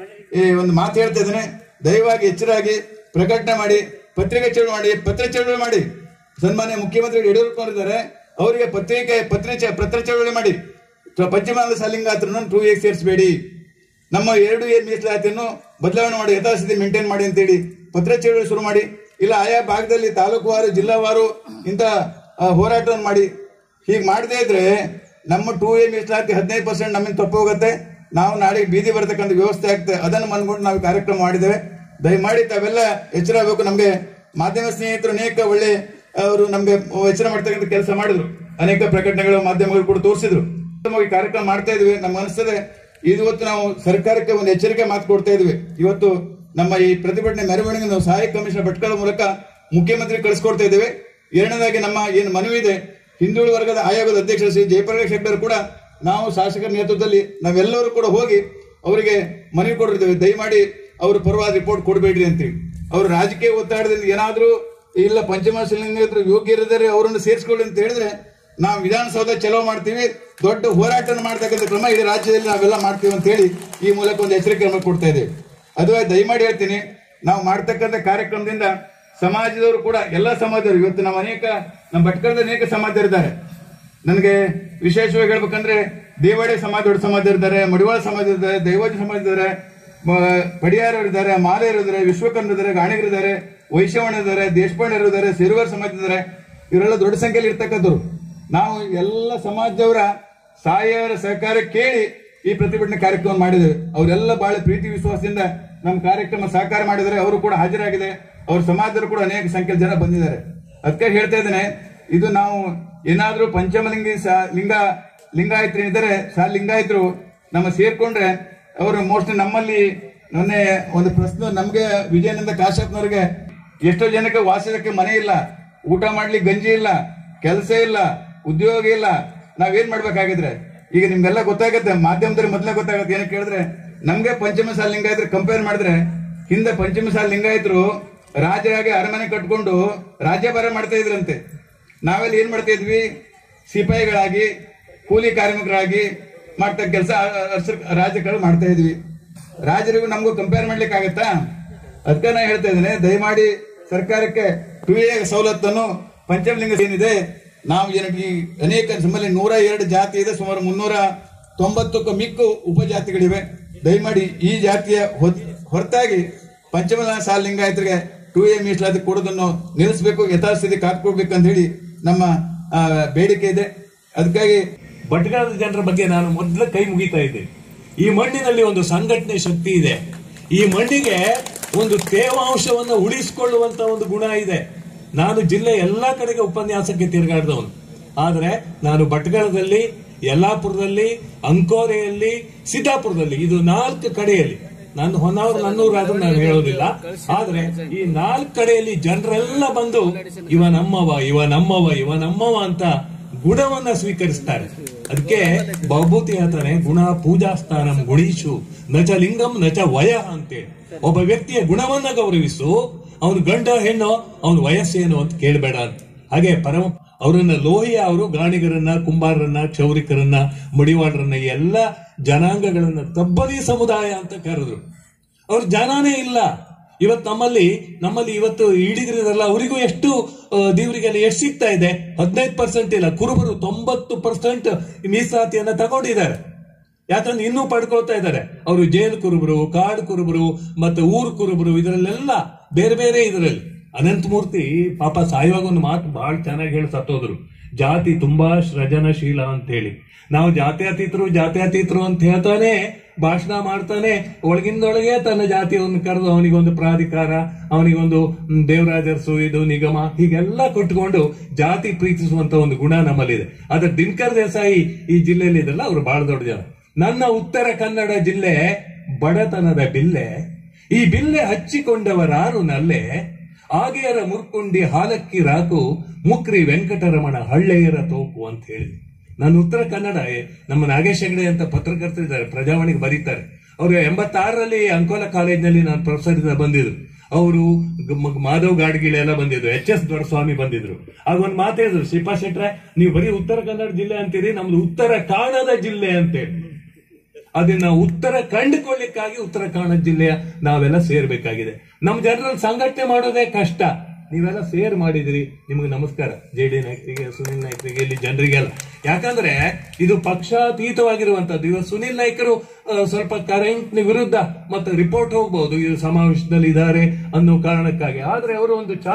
ಈ ಒಂದು ಮಾತು ಹೇಳ್ತಾ ಇದ್ದೇನೆ ದಯವಾಗಿ ಎಚ್ಚರಾಗಿ ಪ್ರಕಟಣೆ ಮಾಡಿ ಪತ್ರಿಕೆ ಚಳುವಳಿ ಮಾಡಿ ಪತ್ರ ಚಳುವಳಿ ಮಾಡಿ ಸನ್ಮಾನ್ಯ ಮುಖ್ಯಮಂತ್ರಿ ಯಡಿಯೂರಪ್ಪನವರಿದ್ದಾರೆ ಅವರಿಗೆ ಪತ್ರಿಕೆ ಪತ್ರ ಚ- ಪತ್ರ ಚಳುವಳಿ ಮಾಡಿ ತ- ಪಶ್ಚಿಮಾಂಗ ಸಲಿಂಗಾತ್ರನ್ನು ಟೂ ಎ ಸೇರಿಸಬೇಡಿ ನಮ್ಮ ಎರಡು ಎ ಮೀಸಲಾತಿಯನ್ನು ಬದಲಾವಣೆ ಮಾಡಿ ಯಥಾಸ್ಥಿತಿ ಮೇಂಟೈನ್ ಮಾಡಿ ಅಂತೇಳಿ ಪತ್ರ ಚಳುವಳಿ ಶುರು ಮಾಡಿ ಇಲ್ಲ ಆಯಾ ಭಾಗದಲ್ಲಿ ತಾಲೂಕುವಾರು ಜಿಲ್ಲಾವಾರು ಇಂಥ ಆ, ಹೋರಾಟವನ್ನು ಮಾಡಿ ಹೀಗೆ ಮಾಡದೇ ಇದ್ರೆ ನಮ್ಮ ಟೂ ಎ ಮೀಸಲಾತಿ ಹದಿನೈದು ಪರ್ಸೆಂಟ್ ನಮ್ಮಿಂದ ತಪ್ಪು ಹೋಗುತ್ತೆ ನಾವು ನಾಳೆ ಬೀದಿ ಬರ್ತಕ್ಕಂಥ ವ್ಯವಸ್ಥೆ ಆಗ್ತದೆ ಅದನ್ನು ಮನ್ಕೊಂಡು ನಾವು ಈ ಕಾರ್ಯಕ್ರಮ ಮಾಡಿದ್ದೇವೆ ದಯಮಾಡಿ ತಾವೆಲ್ಲ ಎಚ್ಚರ ಆಗಬೇಕು ನಮಗೆ ಮಾಧ್ಯಮ ಸ್ನೇಹಿತರು ಅನೇಕ ಒಳ್ಳೆ ಅವರು ನಮಗೆ ಎಚ್ಚರ ಮಾಡ್ತಕ್ಕಂಥ ಕೆಲಸ ಮಾಡಿದ್ರು ಅನೇಕ ಪ್ರಕಟಣೆಗಳು ಮಾಧ್ಯಮಗಳು ಕೂಡ ತೋರಿಸಿದ್ರು ಉತ್ತಮವಾಗಿ ಕಾರ್ಯಕ್ರಮ ಮಾಡ್ತಾ ಇದ್ವಿ ನಮ್ಗೆ ಅನಿಸ್ತದೆ ಇವತ್ತು ನಾವು ಸರ್ಕಾರಕ್ಕೆ ಒಂದು ಎಚ್ಚರಿಕೆ ಮಾತು ಕೊಡ್ತಾ ಇದ್ವಿ ಇವತ್ತು ನಮ್ಮ ಈ ಪ್ರತಿಭಟನೆ ಮೆರವಣಿಗೆ ನಾವು ಸಹಾಯಕ ಕಮಿಷನರ್ ಭಟ್ಕಳ ಮೂಲಕ ಮುಖ್ಯಮಂತ್ರಿ ಕಳಿಸ್ಕೊಡ್ತಾ ಇದ್ದೇವೆ ಎರಡನೇದಾಗಿ ನಮ್ಮ ಏನು ಮನವಿ ಇದೆ ಹಿಂದುಳಿದ ವರ್ಗದ ಆಯೋಗದ ಅಧ್ಯಕ್ಷ ಶ್ರೀ ಜಯಪ್ರಕಾಶ್ ಹೆಗ್ಡೆ ಕೂಡ ನಾವು ಶಾಸಕರ ನೇತೃತ್ವದಲ್ಲಿ ನಾವೆಲ್ಲರೂ ಕೂಡ ಹೋಗಿ ಅವರಿಗೆ ಮನವಿ ಕೊಡಿರ್ತೇವೆ ದಯಮಾಡಿ ಅವರು ಪರವಾದ ರಿಪೋರ್ಟ್ ಕೊಡಬೇಡ್ರಿ ಅಂತೇಳಿ ಅವರು ರಾಜಕೀಯ ಒತ್ತಡದಿಂದ ಏನಾದರೂ ಇಲ್ಲ ಪಂಚಮಶಲಿಂಗರು ಯೋಗ್ಯರಿದ್ದಾರೆ ಅವರನ್ನು ಸೇರಿಸ್ಕೊಳ್ಳಿ ಅಂತ ಹೇಳಿದ್ರೆ ನಾವು ವಿಧಾನಸೌಧ ಚಲೋ ಮಾಡ್ತೀವಿ ದೊಡ್ಡ ಹೋರಾಟ ಮಾಡ್ತಕ್ಕಂಥ ಕ್ರಮ ಇಡೀ ರಾಜ್ಯದಲ್ಲಿ ನಾವೆಲ್ಲ ಮಾಡ್ತೀವಿ ಅಂತ ಹೇಳಿ ಈ ಮೂಲಕ ಒಂದು ಎಚ್ಚರಿಕೆ ಕ್ರಮ ಕೊಡ್ತಾ ಇದ್ದೇವೆ ಅದು ದಯಮಾಡಿ ಹೇಳ್ತೀನಿ ನಾವು ಮಾಡ್ತಕ್ಕಂಥ ಕಾರ್ಯಕ್ರಮದಿಂದ ಸಮಾಜದವರು ಕೂಡ ಎಲ್ಲ ಸಮಾಜದವರು ಇವತ್ತು ನಾವು ಅನೇಕ ನಮ್ಮ ಭಟ್ಕಳದ ಅನೇಕ ಸಮಾಜದವರಿದ್ದಾರೆ ನನಗೆ ವಿಶೇಷವಾಗಿ ಹೇಳ್ಬೇಕಂದ್ರೆ ದೇವಾಡಿ ಸಮಾಜ ದೊಡ್ಡ ಸಮಾಜ ಇದ್ದಾರೆ ಮಡಿವಾಳ ಸಮಾಜ ಇದ್ದಾರೆ ದೈವಾಜ ಸಮಾಜ ಇದ್ದಾರೆ ಪಡಿಯಾರರು ಇದ್ದಾರೆ ಮಾಲೆಯರು ಇದ್ದಾರೆ ವಿಶ್ವಕರ್ಮ ಇದ್ದಾರೆ ಗಾಣಿಗರು ಇದ್ದಾರೆ ವೈಶ್ಯವಣ ಇದ್ದಾರೆ ದೇಶಪಾಂಡೆರು ಇದ್ದಾರೆ ಸಿರುವರ್ ಸಮಾಜ ಇದ್ದಾರೆ ಇವರೆಲ್ಲ ದೊಡ್ಡ ಸಂಖ್ಯೆಯಲ್ಲಿ ಇರ್ತಕ್ಕಂಥವ್ರು ನಾವು ಎಲ್ಲ ಸಮಾಜದವರ ಸಹಾಯವರ ಸಹಕಾರ ಕೇಳಿ ಈ ಪ್ರತಿಭಟನೆ ಕಾರ್ಯಕ್ರಮ ಮಾಡಿದ್ದೇವೆ ಅವರೆಲ್ಲ ಬಹಳ ಪ್ರೀತಿ ವಿಶ್ವಾಸದಿಂದ ನಮ್ಮ ಕಾರ್ಯಕ್ರಮ ಸಹಕಾರ ಮಾಡಿದರೆ ಅವರು ಕೂಡ ಹಾಜರಾಗಿದೆ ಅವ್ರ ಸಮಾಜದವರು ಕೂಡ ಅನೇಕ ಸಂಖ್ಯೆಯ ಜನ ಬಂದಿದ್ದಾರೆ ಅದಕ್ಕೆ ಹೇಳ್ತಾ ಇದ್ದೇನೆ ಇದು ನಾವು ಏನಾದ್ರೂ ಪಂಚಮಲಿಂಗಿ ಸ- ಲಿಂಗ ಲಿಂಗಾಯತರು ಇದ್ದಾರೆ ಸಹ ಲಿಂಗಾಯತರು ನಮ್ಮ ಸೇರ್ಕೊಂಡ್ರೆ ಅವರು ಮೋಸ್ಟ್ ನಮ್ಮಲ್ಲಿ ಮೊನ್ನೆ ಒಂದು ಪ್ರಶ್ನೆ ನಮ್ಗೆ ವಿಜಯನಂದ ಕಾಶ್ಯಪ್ನವ್ರಿಗೆ ಎಷ್ಟೋ ಜನಕ್ಕೆ ವಾಸಕ್ಕೆ ಮನೆ ಇಲ್ಲ ಊಟ ಮಾಡ್ಲಿಕ್ಕೆ ಗಂಜಿ ಇಲ್ಲ ಕೆಲಸ ಇಲ್ಲ ಉದ್ಯೋಗ ಇಲ್ಲ ನಾವೇನ್ ಮಾಡ್ಬೇಕಾಗಿದ್ರೆ ಈಗ ನಿಮ್ಗೆಲ್ಲ ಗೊತ್ತಾಗತ್ತೆ ಮಾಧ್ಯಮದಲ್ಲಿ ಮೊದಲೇ ಗೊತ್ತಾಗತ್ತೆ ಏನಕ್ಕೆ ಹೇಳಿದ್ರೆ ನಮ್ಗೆ ಪಂಚಮ ಸಾಲ ಲಿಂಗಾಯತರು ಕಂಪೇರ್ ಮಾಡಿದ್ರೆ ಹಿಂದೆ ಪಂಚಮ ಸಾಲ ಲಿಂಗಾಯತರು ರಾಜರಾಗಿ ಅರಮನೆ ಕಟ್ಕೊಂಡು ರಾಜ್ಯಭಾರ ಮಾಡ್ತಾ ಇದ್ರಂತೆ ನಾವೆಲ್ಲ ಏನ್ ಮಾಡ್ತಾ ಇದ್ವಿ ಸಿಪಾಯಿಗಳಾಗಿ ಕೂಲಿ ಕಾರ್ಮಿಕರಾಗಿ ಮಾಡ್ತಾ ಕೆಲಸ ರಾಜ್ಯಗಳು ಮಾಡ್ತಾ ಇದ್ವಿ ರಾಜರಿಗೂ ನಮಗೂ ಕಂಪೇರ್ ಮಾಡ್ಲಿಕ್ಕೆ ಆಗತ್ತಾ ಅದಕ್ಕೆ ನಾ ಹೇಳ್ತಾ ಇದ್ದೇನೆ ದಯಮಾಡಿ ಸರ್ಕಾರಕ್ಕೆ ಟು ಎ ಸವಲತ್ತನ್ನು ಪಂಚಮಲಿಂಗ ಏನಿದೆ ನಾವು ಏನು ಈ ಅನೇಕ ನಮ್ಮಲ್ಲಿ ನೂರ ಎರಡು ಜಾತಿ ಇದೆ ಸುಮಾರು ಮುನ್ನೂರ ತೊಂಬತ್ತಕ್ಕೂ ಮಿಕ್ಕು ಉಪಜಾತಿಗಳಿವೆ ದಯಮಾಡಿ ಈ ಜಾತಿಯ ಹೊತ್- ಹೊರತಾಗಿ ಪಂಚಮ ಸಾಲ ಲಿಂಗಾಯತರಿಗೆ ಟು ಎ ಮೀಸಲಾತಿ ಕೊಡೋದನ್ನು ನಿಲ್ಲಿಸಬೇಕು ಯಥಾಸ್ಥಿತಿ ಕಾತ್ಕೊಡ್ಬೇಕು ಅಂತ ಹೇಳಿ ನಮ್ಮ ಆ, ಬೇಡಿಕೆ ಇದೆ ಅದಕ್ಕಾಗಿ ಭಟ್ಕಳದ ಜನರ ಬಗ್ಗೆ ನಾನು ಮೊದಲ ಕೈ ಮುಗಿತಾ ಇದ್ದೇನೆ ಈ ಮಣ್ಣಿನಲ್ಲಿ ಒಂದು ಸಂಘಟನೆ ಶಕ್ತಿ ಇದೆ ಈ ಮಣ್ಣಿಗೆ ಒಂದು ತೇವಾಂಶವನ್ನು ಉಳಿಸಿಕೊಳ್ಳುವಂತ ಒಂದು ಗುಣ ಇದೆ ನಾನು ಜಿಲ್ಲೆ ಎಲ್ಲಾ ಕಡೆಗೆ ಉಪನ್ಯಾಸಕ್ಕೆ ತಿರುಗಾಡಿದವನು ಆದ್ರೆ ನಾನು ಭಟ್ಕಳದಲ್ಲಿ ಯಲ್ಲಾಪುರದಲ್ಲಿ ಅಂಕೋರೆಯಲ್ಲಿ ಸೀತಾಪುರದಲ್ಲಿ ಇದು ನಾಲ್ಕು ಕಡೆಯಲ್ಲಿ ನಾನು ಹೊನ್ನಾವರ ನನ್ನೂರು ಆದ್ರೂ ನಾನು ಹೇಳೋದಿಲ್ಲ ಆದ್ರೆ ಈ ನಾಲ್ಕು ಕಡೆಯಲ್ಲಿ ಜನರೆಲ್ಲ ಬಂದು ಇವ ನಮ್ಮವ ಇವ ನಮ್ಮವ ಇವ ನಮ್ಮವ ಅಂತ ಗುಣವನ್ನ ಸ್ವೀಕರಿಸ್ತಾರೆ ಅದಕ್ಕೆ ಭೌಭೂತಿ ಹೇಳ್ತಾನೆ ಗುಣ ಪೂಜಾ ಸ್ಥಾನಂ ಗುಣೀಶು ನಚ ಲಿಂಗಂ ನಚ ವಯ ಅಂತೇಳಿ ಒಬ್ಬ ವ್ಯಕ್ತಿಯ ಗುಣವನ್ನ ಗೌರವಿಸು ಅವನು ಗಂಡ ಹೆಣ್ಣು ಅವನ ವಯಸ್ಸೇನು ಅಂತ ಕೇಳಬೇಡ ಅಂತ ಹಾಗೆ ಪರಮ ಅವರನ್ನ ಲೋಹಿಯ ಅವರು ಗಾಣಿಗರನ್ನ ಕುಂಬಾರರನ್ನ ಕ್ಷೌರಿಕರನ್ನ ಮಡಿವಾಳರನ್ನ ಈ ಎಲ್ಲ ಜನಾಂಗಗಳನ್ನ ತಬ್ಬಲಿ ಸಮುದಾಯ ಅಂತ ಕರೆದ್ರು ಅವ್ರ ಜನಾನೇ ಇಲ್ಲ ಇವತ್ತು ನಮ್ಮಲ್ಲಿ ನಮ್ಮಲ್ಲಿ ಇವತ್ತು ಈಡಿಗರಿರಲ್ಲ ಅವರಿಗೂ ಎಷ್ಟು ಆ, ದೇವರಿಗೆಲ್ಲ ಎಷ್ಟು ಸಿಗ್ತಾ ಇದೆ ಹದಿನೈದು ಪರ್ಸೆಂಟ್ ಇಲ್ಲ ಕುರುಬರು ತೊಂಬತ್ತು ಪರ್ಸೆಂಟ್ ಮೀಸಲಾತಿಯನ್ನ ತಗೊಂಡಿದ್ದಾರೆ ಯಾಕಂದ್ರೆ ಇನ್ನೂ ಪಡ್ಕೊಳ್ತಾ ಇದ್ದಾರೆ ಅವರು ಜೈಲು ಕುರುಬರು ಕಾಡು ಕುರುಬರು ಮತ್ತೆ ಊರು ಕುರುಬರು ಇದರಲ್ಲೆಲ್ಲ ಬೇರೆ ಬೇರೆ ಇದರಲ್ಲಿ ಅನಂತಮೂರ್ತಿ ಪಾಪ ಸಾಯುವಾಗ ಒಂದು ಮಾತು ಬಹಳ ಚೆನ್ನಾಗಿ ಹೇಳಿ ಸತ್ತೋದ್ರು ಜಾತಿ ತುಂಬಾ ಸೃಜನಶೀಲ ಅಂತ ಹೇಳಿ ನಾವು ಜಾತ್ಯತೀತರು ಜಾತ್ಯತೀತರು ಅಂತ ಹೇಳ್ತಾನೆ ಭಾಷಣ ಮಾಡ್ತಾನೆ ಒಳಗಿಂದೊಳಗೆ ತನ್ನ ಜಾತಿಯನ್ನು ಕರೆದು ಅವನಿಗೊಂದು ಪ್ರಾಧಿಕಾರ ಅವನಿಗೊಂದು ಮ್, ದೇವರಾಜರ್ಸು ಇದು ನಿಗಮ ಹೀಗೆಲ್ಲ ಕೊಟ್ಟುಕೊಂಡು ಜಾತಿ ಪ್ರೀತಿಸುವಂತ ಒಂದು ಗುಣ ನಮ್ಮಲ್ಲಿದೆ ಆದ್ರೆ ದಿನಕರ್ ದೇಸಾಯಿ ಈ ಜಿಲ್ಲೆಯಲ್ಲಿ ಇದೆಲ್ಲ ಅವರು ಬಹಳ ದೊಡ್ಡ ಜನ ನನ್ನ ಉತ್ತರ ಕನ್ನಡ ಜಿಲ್ಲೆ ಬಡತನದ ಬಿಲ್ಲೆ ಈ ಬಿಲ್ಲೆ ಹಚ್ಚಿಕೊಂಡವರಾರು ನಲ್ಲೆ ಆಗೇರ ಮುರ್ಕುಂಡಿ ಹಾಲಕ್ಕಿ ರಾಕು ಮುಕ್ರಿ ವೆಂಕಟರಮಣ ಹಳ್ಳೆಯರ ತೋಪು ಅಂತ ಹೇಳಿ ನಾನು ಉತ್ತರ ಕನ್ನಡ ಏ, ನಮ್ಮ ನಾಗೇಶ್ ಹೆಗಡೆ ಅಂತ ಪತ್ರಕರ್ತರಿದ್ದಾರೆ ಪ್ರಜಾವಾಣಿಗೆ ಬರೀತಾರೆ ಅವರು ಎಂಬತ್ತಾರರಲ್ಲಿ ಅಂಕೋಲ ಕಾಲೇಜ್ನಲ್ಲಿ ನಾನು ಪ್ರೊಫೆಸರ್ ಇಂದ ಬಂದಿದ್ರು ಅವರು ಮಾಧವ್ ಗಾಡ್ಗಿಳೆ ಎಲ್ಲ ಬಂದಿದ್ರು ಎಚ್ ಎಸ್ ದೊರಸ್ವಾಮಿ ಬಂದಿದ್ರು ಆಗ ಒಂದು ಮಾತು ಹೇಳಿದ್ರು ಶಿಪಾ ಶೆಟ್ರೆ ನೀವು ಬರೀ ಉತ್ತರ ಕನ್ನಡ ಜಿಲ್ಲೆ ಅಂತೀರಿ ನಮ್ದು ಉತ್ತರ ಕಾಣದ ಜಿಲ್ಲೆ ಅಂತೇಳಿ ಅದನ್ನ ಉತ್ತರ ಕಂಡುಕೊಳ್ಳಿಕ್ಕಾಗಿ ಉತ್ತರ ಕನ್ನಡ ಜಿಲ್ಲೆಯ ನಾವೆಲ್ಲ ಸೇರ್ಬೇಕಾಗಿದೆ ನಮ್ಮ ಜನರಲ್ಲಿ ಸಂಘಟನೆ ಮಾಡೋದೇ ಕಷ್ಟ ನೀವೆಲ್ಲ ಸೇರ್ ಮಾಡಿದಿರಿ ನಿಮಗೆ ನಮಸ್ಕಾರ ಜೆ ಡಿ ನಾಯಕರಿಗೆ ಸುನಿಲ್ ನಾಯಕರಿಗೆ ಇಲ್ಲಿ ಜನರಿಗೆಲ್ಲ ಯಾಕಂದ್ರೆ ಇದು ಪಕ್ಷಾತೀತವಾಗಿರುವಂತದ್ದು ಇವತ್ತು ಸುನಿಲ್ ನಾಯ್ಕರು ಆ, ಸ್ವಲ್ಪ ಕರೆಂಟ್ ವಿರುದ್ಧ ಮತ್ತೆ ರಿಪೋರ್ಟ್ ಹೋಗ್ಬಹುದು ಇದು ಸಮಾವೇಶದಲ್ಲಿ ಇದ್ದಾರೆ ಅನ್ನೋ ಕಾರಣಕ್ಕಾಗಿ ಆದ್ರೆ ಅವರು ಒಂದು ಚಾ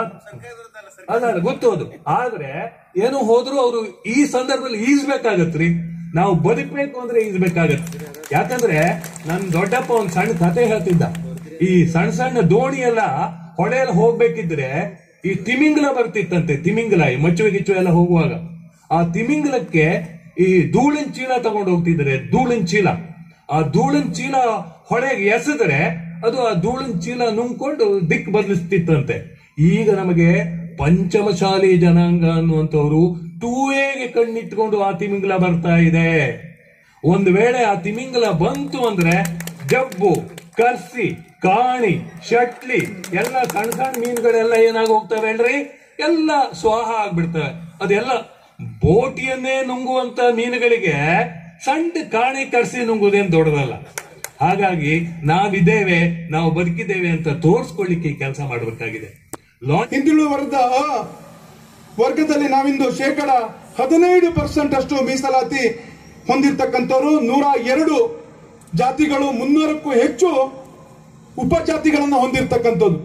ಅಲ್ಲ ಗೊತ್ತು ಅದು ಆದ್ರೆ ಏನು ಹೋದ್ರು ಅವರು ಈ ಸಂದರ್ಭದಲ್ಲಿ ಈಸ್ಬೇಕಾಗತ್ರಿ ನಾವು ಬದುಕಬೇಕು ಅಂದ್ರೆ ಈಸ್ಬೇಕಾಗತ್ತೆ ಯಾಕಂದ್ರೆ ನನ್ ದೊಡ್ಡಪ್ಪ ಒಂದ್ ಸಣ್ಣ ಕತೆ ಹೇಳ್ತಿದ್ದ ಈ ಸಣ್ಣ ಸಣ್ಣ ದೋಣಿ ಎಲ್ಲ ಹೊಳೆಯಲ್ಲಿ ಹೋಗ್ಬೇಕಿದ್ರೆ ಈ ತಿಮಿಂಗಲ ಬರ್ತಿತ್ತಂತೆ ತಿಮಿಂಗಲ ಈ ಮಚ್ಚುವೆ ಗಿಚ್ಚು ಎಲ್ಲ ಹೋಗುವಾಗ ಆ ತಿಮಿಂಗಲಕ್ಕೆ ಈ ಧೂಳಿನ ಚೀಲ ತಗೊಂಡು ಹೋಗ್ತಿದ್ರೆ ಧೂಳಿನ ಚೀಲ ಆ ಧೂಳಿನ ಚೀಲ ಹೊಳೆಗೆ ಎಸೆದ್ರೆ ಅದು ಆ ಧೂಳಿನ ಚೀಲ ನುಂಗ್ಕೊಂಡು ದಿಕ್ ಬದಲಿಸ್ತಿತ್ತಂತೆ ಈಗ ನಮಗೆ ಪಂಚಮಶಾಲಿ ಜನಾಂಗ ಅನ್ನುವಂಥವ್ರು ಟೂವೇಗೆ ಕಣ್ಣಿಟ್ಕೊಂಡು ಆ ತಿಮಿಂಗಲ ಬರ್ತಾ ಇದೆ ಒಂದು ವೇಳೆ ಆ ತಿಮಿಂಗಲ ಬಂತು ಅಂದ್ರೆ ಜಬ್ಬು ಕರ್ಸಿ ಕಾಣಿ ಶಟ್ಲಿ ಎಲ್ಲ ಸಣ್ಣ ಸಣ್ಣ ಮೀನುಗಳೆಲ್ಲ ಏನಾಗಿ ಹೋಗ್ತವೆ ಹೇಳ್ರಿ ಎಲ್ಲ ಸ್ವಾಹ ಆಗ್ಬಿಡ್ತವೆ ಅದೆಲ್ಲ ಬೋಟಿಯನ್ನೇ ನುಂಗುವಂತ ಮೀನುಗಳಿಗೆ ಸಣ್ಣ ಕಾಣಿ ಕರ್ಸಿ ನುಂಗುವುದೇನು ದೊಡ್ಡದಲ್ಲ ಹಾಗಾಗಿ ನಾವಿದ್ದೇವೆ ನಾವು ಬದುಕಿದ್ದೇವೆ ಅಂತ ತೋರಿಸ್ಕೊಳ್ಳಿಕ್ಕೆ ಕೆಲಸ ಮಾಡಬೇಕಾಗಿದೆ ಲಾಂಚ್ ಹಿಂದುಳಿದ ವರ್ಗದ ಅ ವರ್ಗದಲ್ಲಿ ನಾವಿಂದು ಶೇಕಡ ಹದಿನೈದು ಪರ್ಸೆಂಟ್ ಅಷ್ಟು ಮೀಸಲಾತಿ ಹೊಂದಿರತಕ್ಕಂಥವ್ರು ನೂರ ಎರಡು ಜಾತಿಗಳು ಮುನ್ನೂರಕ್ಕೂ ಹೆಚ್ಚು ಉಪಜಾತಿಗಳನ್ನು ಹೊಂದಿರತಕ್ಕಂಥದ್ದು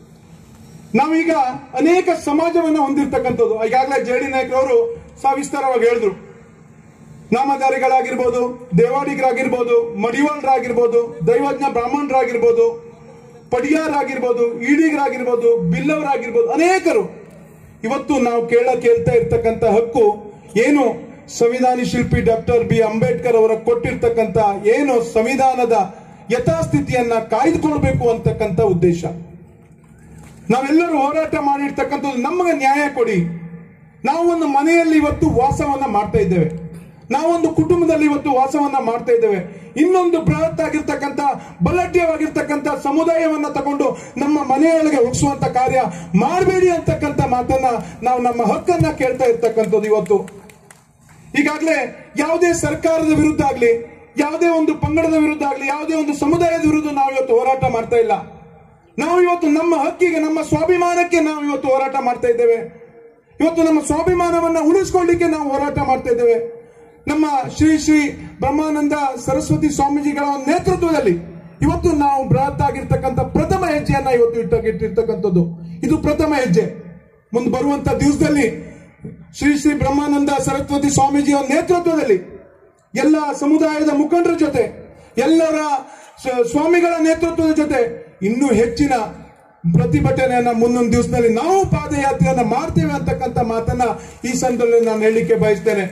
ನಾವೀಗ ಅನೇಕ ಸಮಾಜವನ್ನು ಹೊಂದಿರತಕ್ಕಂಥದ್ದು ಈಗಾಗಲೇ ಜೆ ಡಿ ನಾಯಕರವರು ಸವಿಸ್ತಾರವಾಗಿ ಹೇಳಿದ್ರು ನಾಮಧಾರಿಗಳಾಗಿರ್ಬೋದು ದೇವಾಡಿಗರಾಗಿರ್ಬೋದು ಮಡಿವಾಳರಾಗಿರ್ಬೋದು ದೈವಜ್ಞ ಬ್ರಾಹ್ಮಣರಾಗಿರ್ಬೋದು ಪಡಿಯಾರಾಗಿರ್ಬೋದು ಈಡಿಗರಾಗಿರ್ಬೋದು ಬಿಲ್ಲವರಾಗಿರ್ಬೋದು ಅನೇಕರು ಇವತ್ತು ನಾವು ಕೇಳ ಕೇಳ್ತಾ ಇರ್ತಕ್ಕಂಥ ಹಕ್ಕು ಏನು ಸಂವಿಧಾನಿ ಶಿಲ್ಪಿ ಡಾಕ್ಟರ್ ಬಿ ಅಂಬೇಡ್ಕರ್ ಅವರ ಕೊಟ್ಟಿರ್ತಕ್ಕಂಥ ಏನು ಸಂವಿಧಾನದ ಯಥಾಸ್ಥಿತಿಯನ್ನ ಕಾಯ್ದುಕೊಳ್ಬೇಕು ಅಂತಕ್ಕಂಥ ಉದ್ದೇಶ ನಾವೆಲ್ಲರೂ ಹೋರಾಟ ಮಾಡಿರ್ತಕ್ಕಂಥದ್ದು ನಮಗೆ ನ್ಯಾಯ ಕೊಡಿ ನಾವು ಒಂದು ಮನೆಯಲ್ಲಿ ಇವತ್ತು ವಾಸವನ್ನ ಮಾಡ್ತಾ ಇದ್ದೇವೆ ನಾವೊಂದು ಕುಟುಂಬದಲ್ಲಿ ಇವತ್ತು ವಾಸವನ್ನ ಮಾಡ್ತಾ ಇದ್ದೇವೆ ಇನ್ನೊಂದು ಬೃಹತ್ ಆಗಿರ್ತಕ್ಕಂಥ ಬಲಢ್ಯವಾಗಿರ್ತಕ್ಕಂಥ ಸಮುದಾಯವನ್ನ ತಗೊಂಡು ನಮ್ಮ ಮನೆಯೊಳಗೆ ಒಗ್ಸುವಂತ ಕಾರ್ಯ ಮಾಡಬೇಡಿ ಅಂತಕ್ಕಂಥ ಮಾತನ್ನ ನಾವು ನಮ್ಮ ಹಕ್ಕನ್ನ ಕೇಳ್ತಾ ಇರ್ತಕ್ಕಂಥದ್ದು ಇವತ್ತು ಈಗಾಗಲೇ ಯಾವುದೇ ಸರ್ಕಾರದ ವಿರುದ್ಧ ಆಗ್ಲಿ ಯಾವುದೇ ಒಂದು ಪಂಗಡದ ವಿರುದ್ಧ ಆಗ್ಲಿ ಯಾವುದೇ ಒಂದು ಸಮುದಾಯದ ವಿರುದ್ಧ ನಾವು ಇವತ್ತು ಹೋರಾಟ ಮಾಡ್ತಾ ಇಲ್ಲ ನಾವು ಇವತ್ತು ನಮ್ಮ ಹಕ್ಕಿಗೆ ನಮ್ಮ ಸ್ವಾಭಿಮಾನಕ್ಕೆ ನಾವು ಇವತ್ತು ಹೋರಾಟ ಮಾಡ್ತಾ ಇದ್ದೇವೆ ಇವತ್ತು ನಮ್ಮ ಸ್ವಾಭಿಮಾನವನ್ನ ಉಳಿಸ್ಕೊಳ್ಳಿಕ್ಕೆ ನಾವು ಹೋರಾಟ ಮಾಡ್ತಾ ಇದ್ದೇವೆ ನಮ್ಮ ಶ್ರೀ ಶ್ರೀ ಬ್ರಹ್ಮಾನಂದ ಸರಸ್ವತಿ ಸ್ವಾಮೀಜಿಗಳ ಒಂದು ನೇತೃತ್ವದಲ್ಲಿ ಇವತ್ತು ನಾವು ಬೃಹತ್ ಆಗಿರ್ತಕ್ಕಂಥ ಪ್ರಥಮ ಹೆಜ್ಜೆಯನ್ನ ಇವತ್ತು ಇಟ್ಟ ಇಟ್ಟಿರ್ತಕ್ಕಂಥದ್ದು ಇದು ಪ್ರಥಮ ಹೆಜ್ಜೆ ಮುಂದೆ ಬರುವಂತ ದಿವಸದಲ್ಲಿ ಶ್ರೀ ಶ್ರೀ ಬ್ರಹ್ಮಾನಂದ ಸರಸ್ವತಿ ಸ್ವಾಮೀಜಿಯ ನೇತೃತ್ವದಲ್ಲಿ ಎಲ್ಲ ಸಮುದಾಯದ ಮುಖಂಡರ ಜೊತೆ ಎಲ್ಲರ ಸ- ಸ್ವಾಮಿಗಳ ನೇತೃತ್ವದ ಜೊತೆ ಇನ್ನೂ ಹೆಚ್ಚಿನ ಪ್ರತಿಭಟನೆಯನ್ನ ಮುಂದೊಂದು ದಿವಸದಲ್ಲಿ ನಾವು ಪಾದಯಾತ್ರೆಯನ್ನ ಮಾಡ್ತೇವೆ ಅಂತಕ್ಕಂಥ ಮಾತನ್ನ ಈ ಸಂದರ್ಭದಲ್ಲಿ ನಾನು ಹೇಳಲಿಕ್ಕೆ ಬಯಸ್ತೇನೆ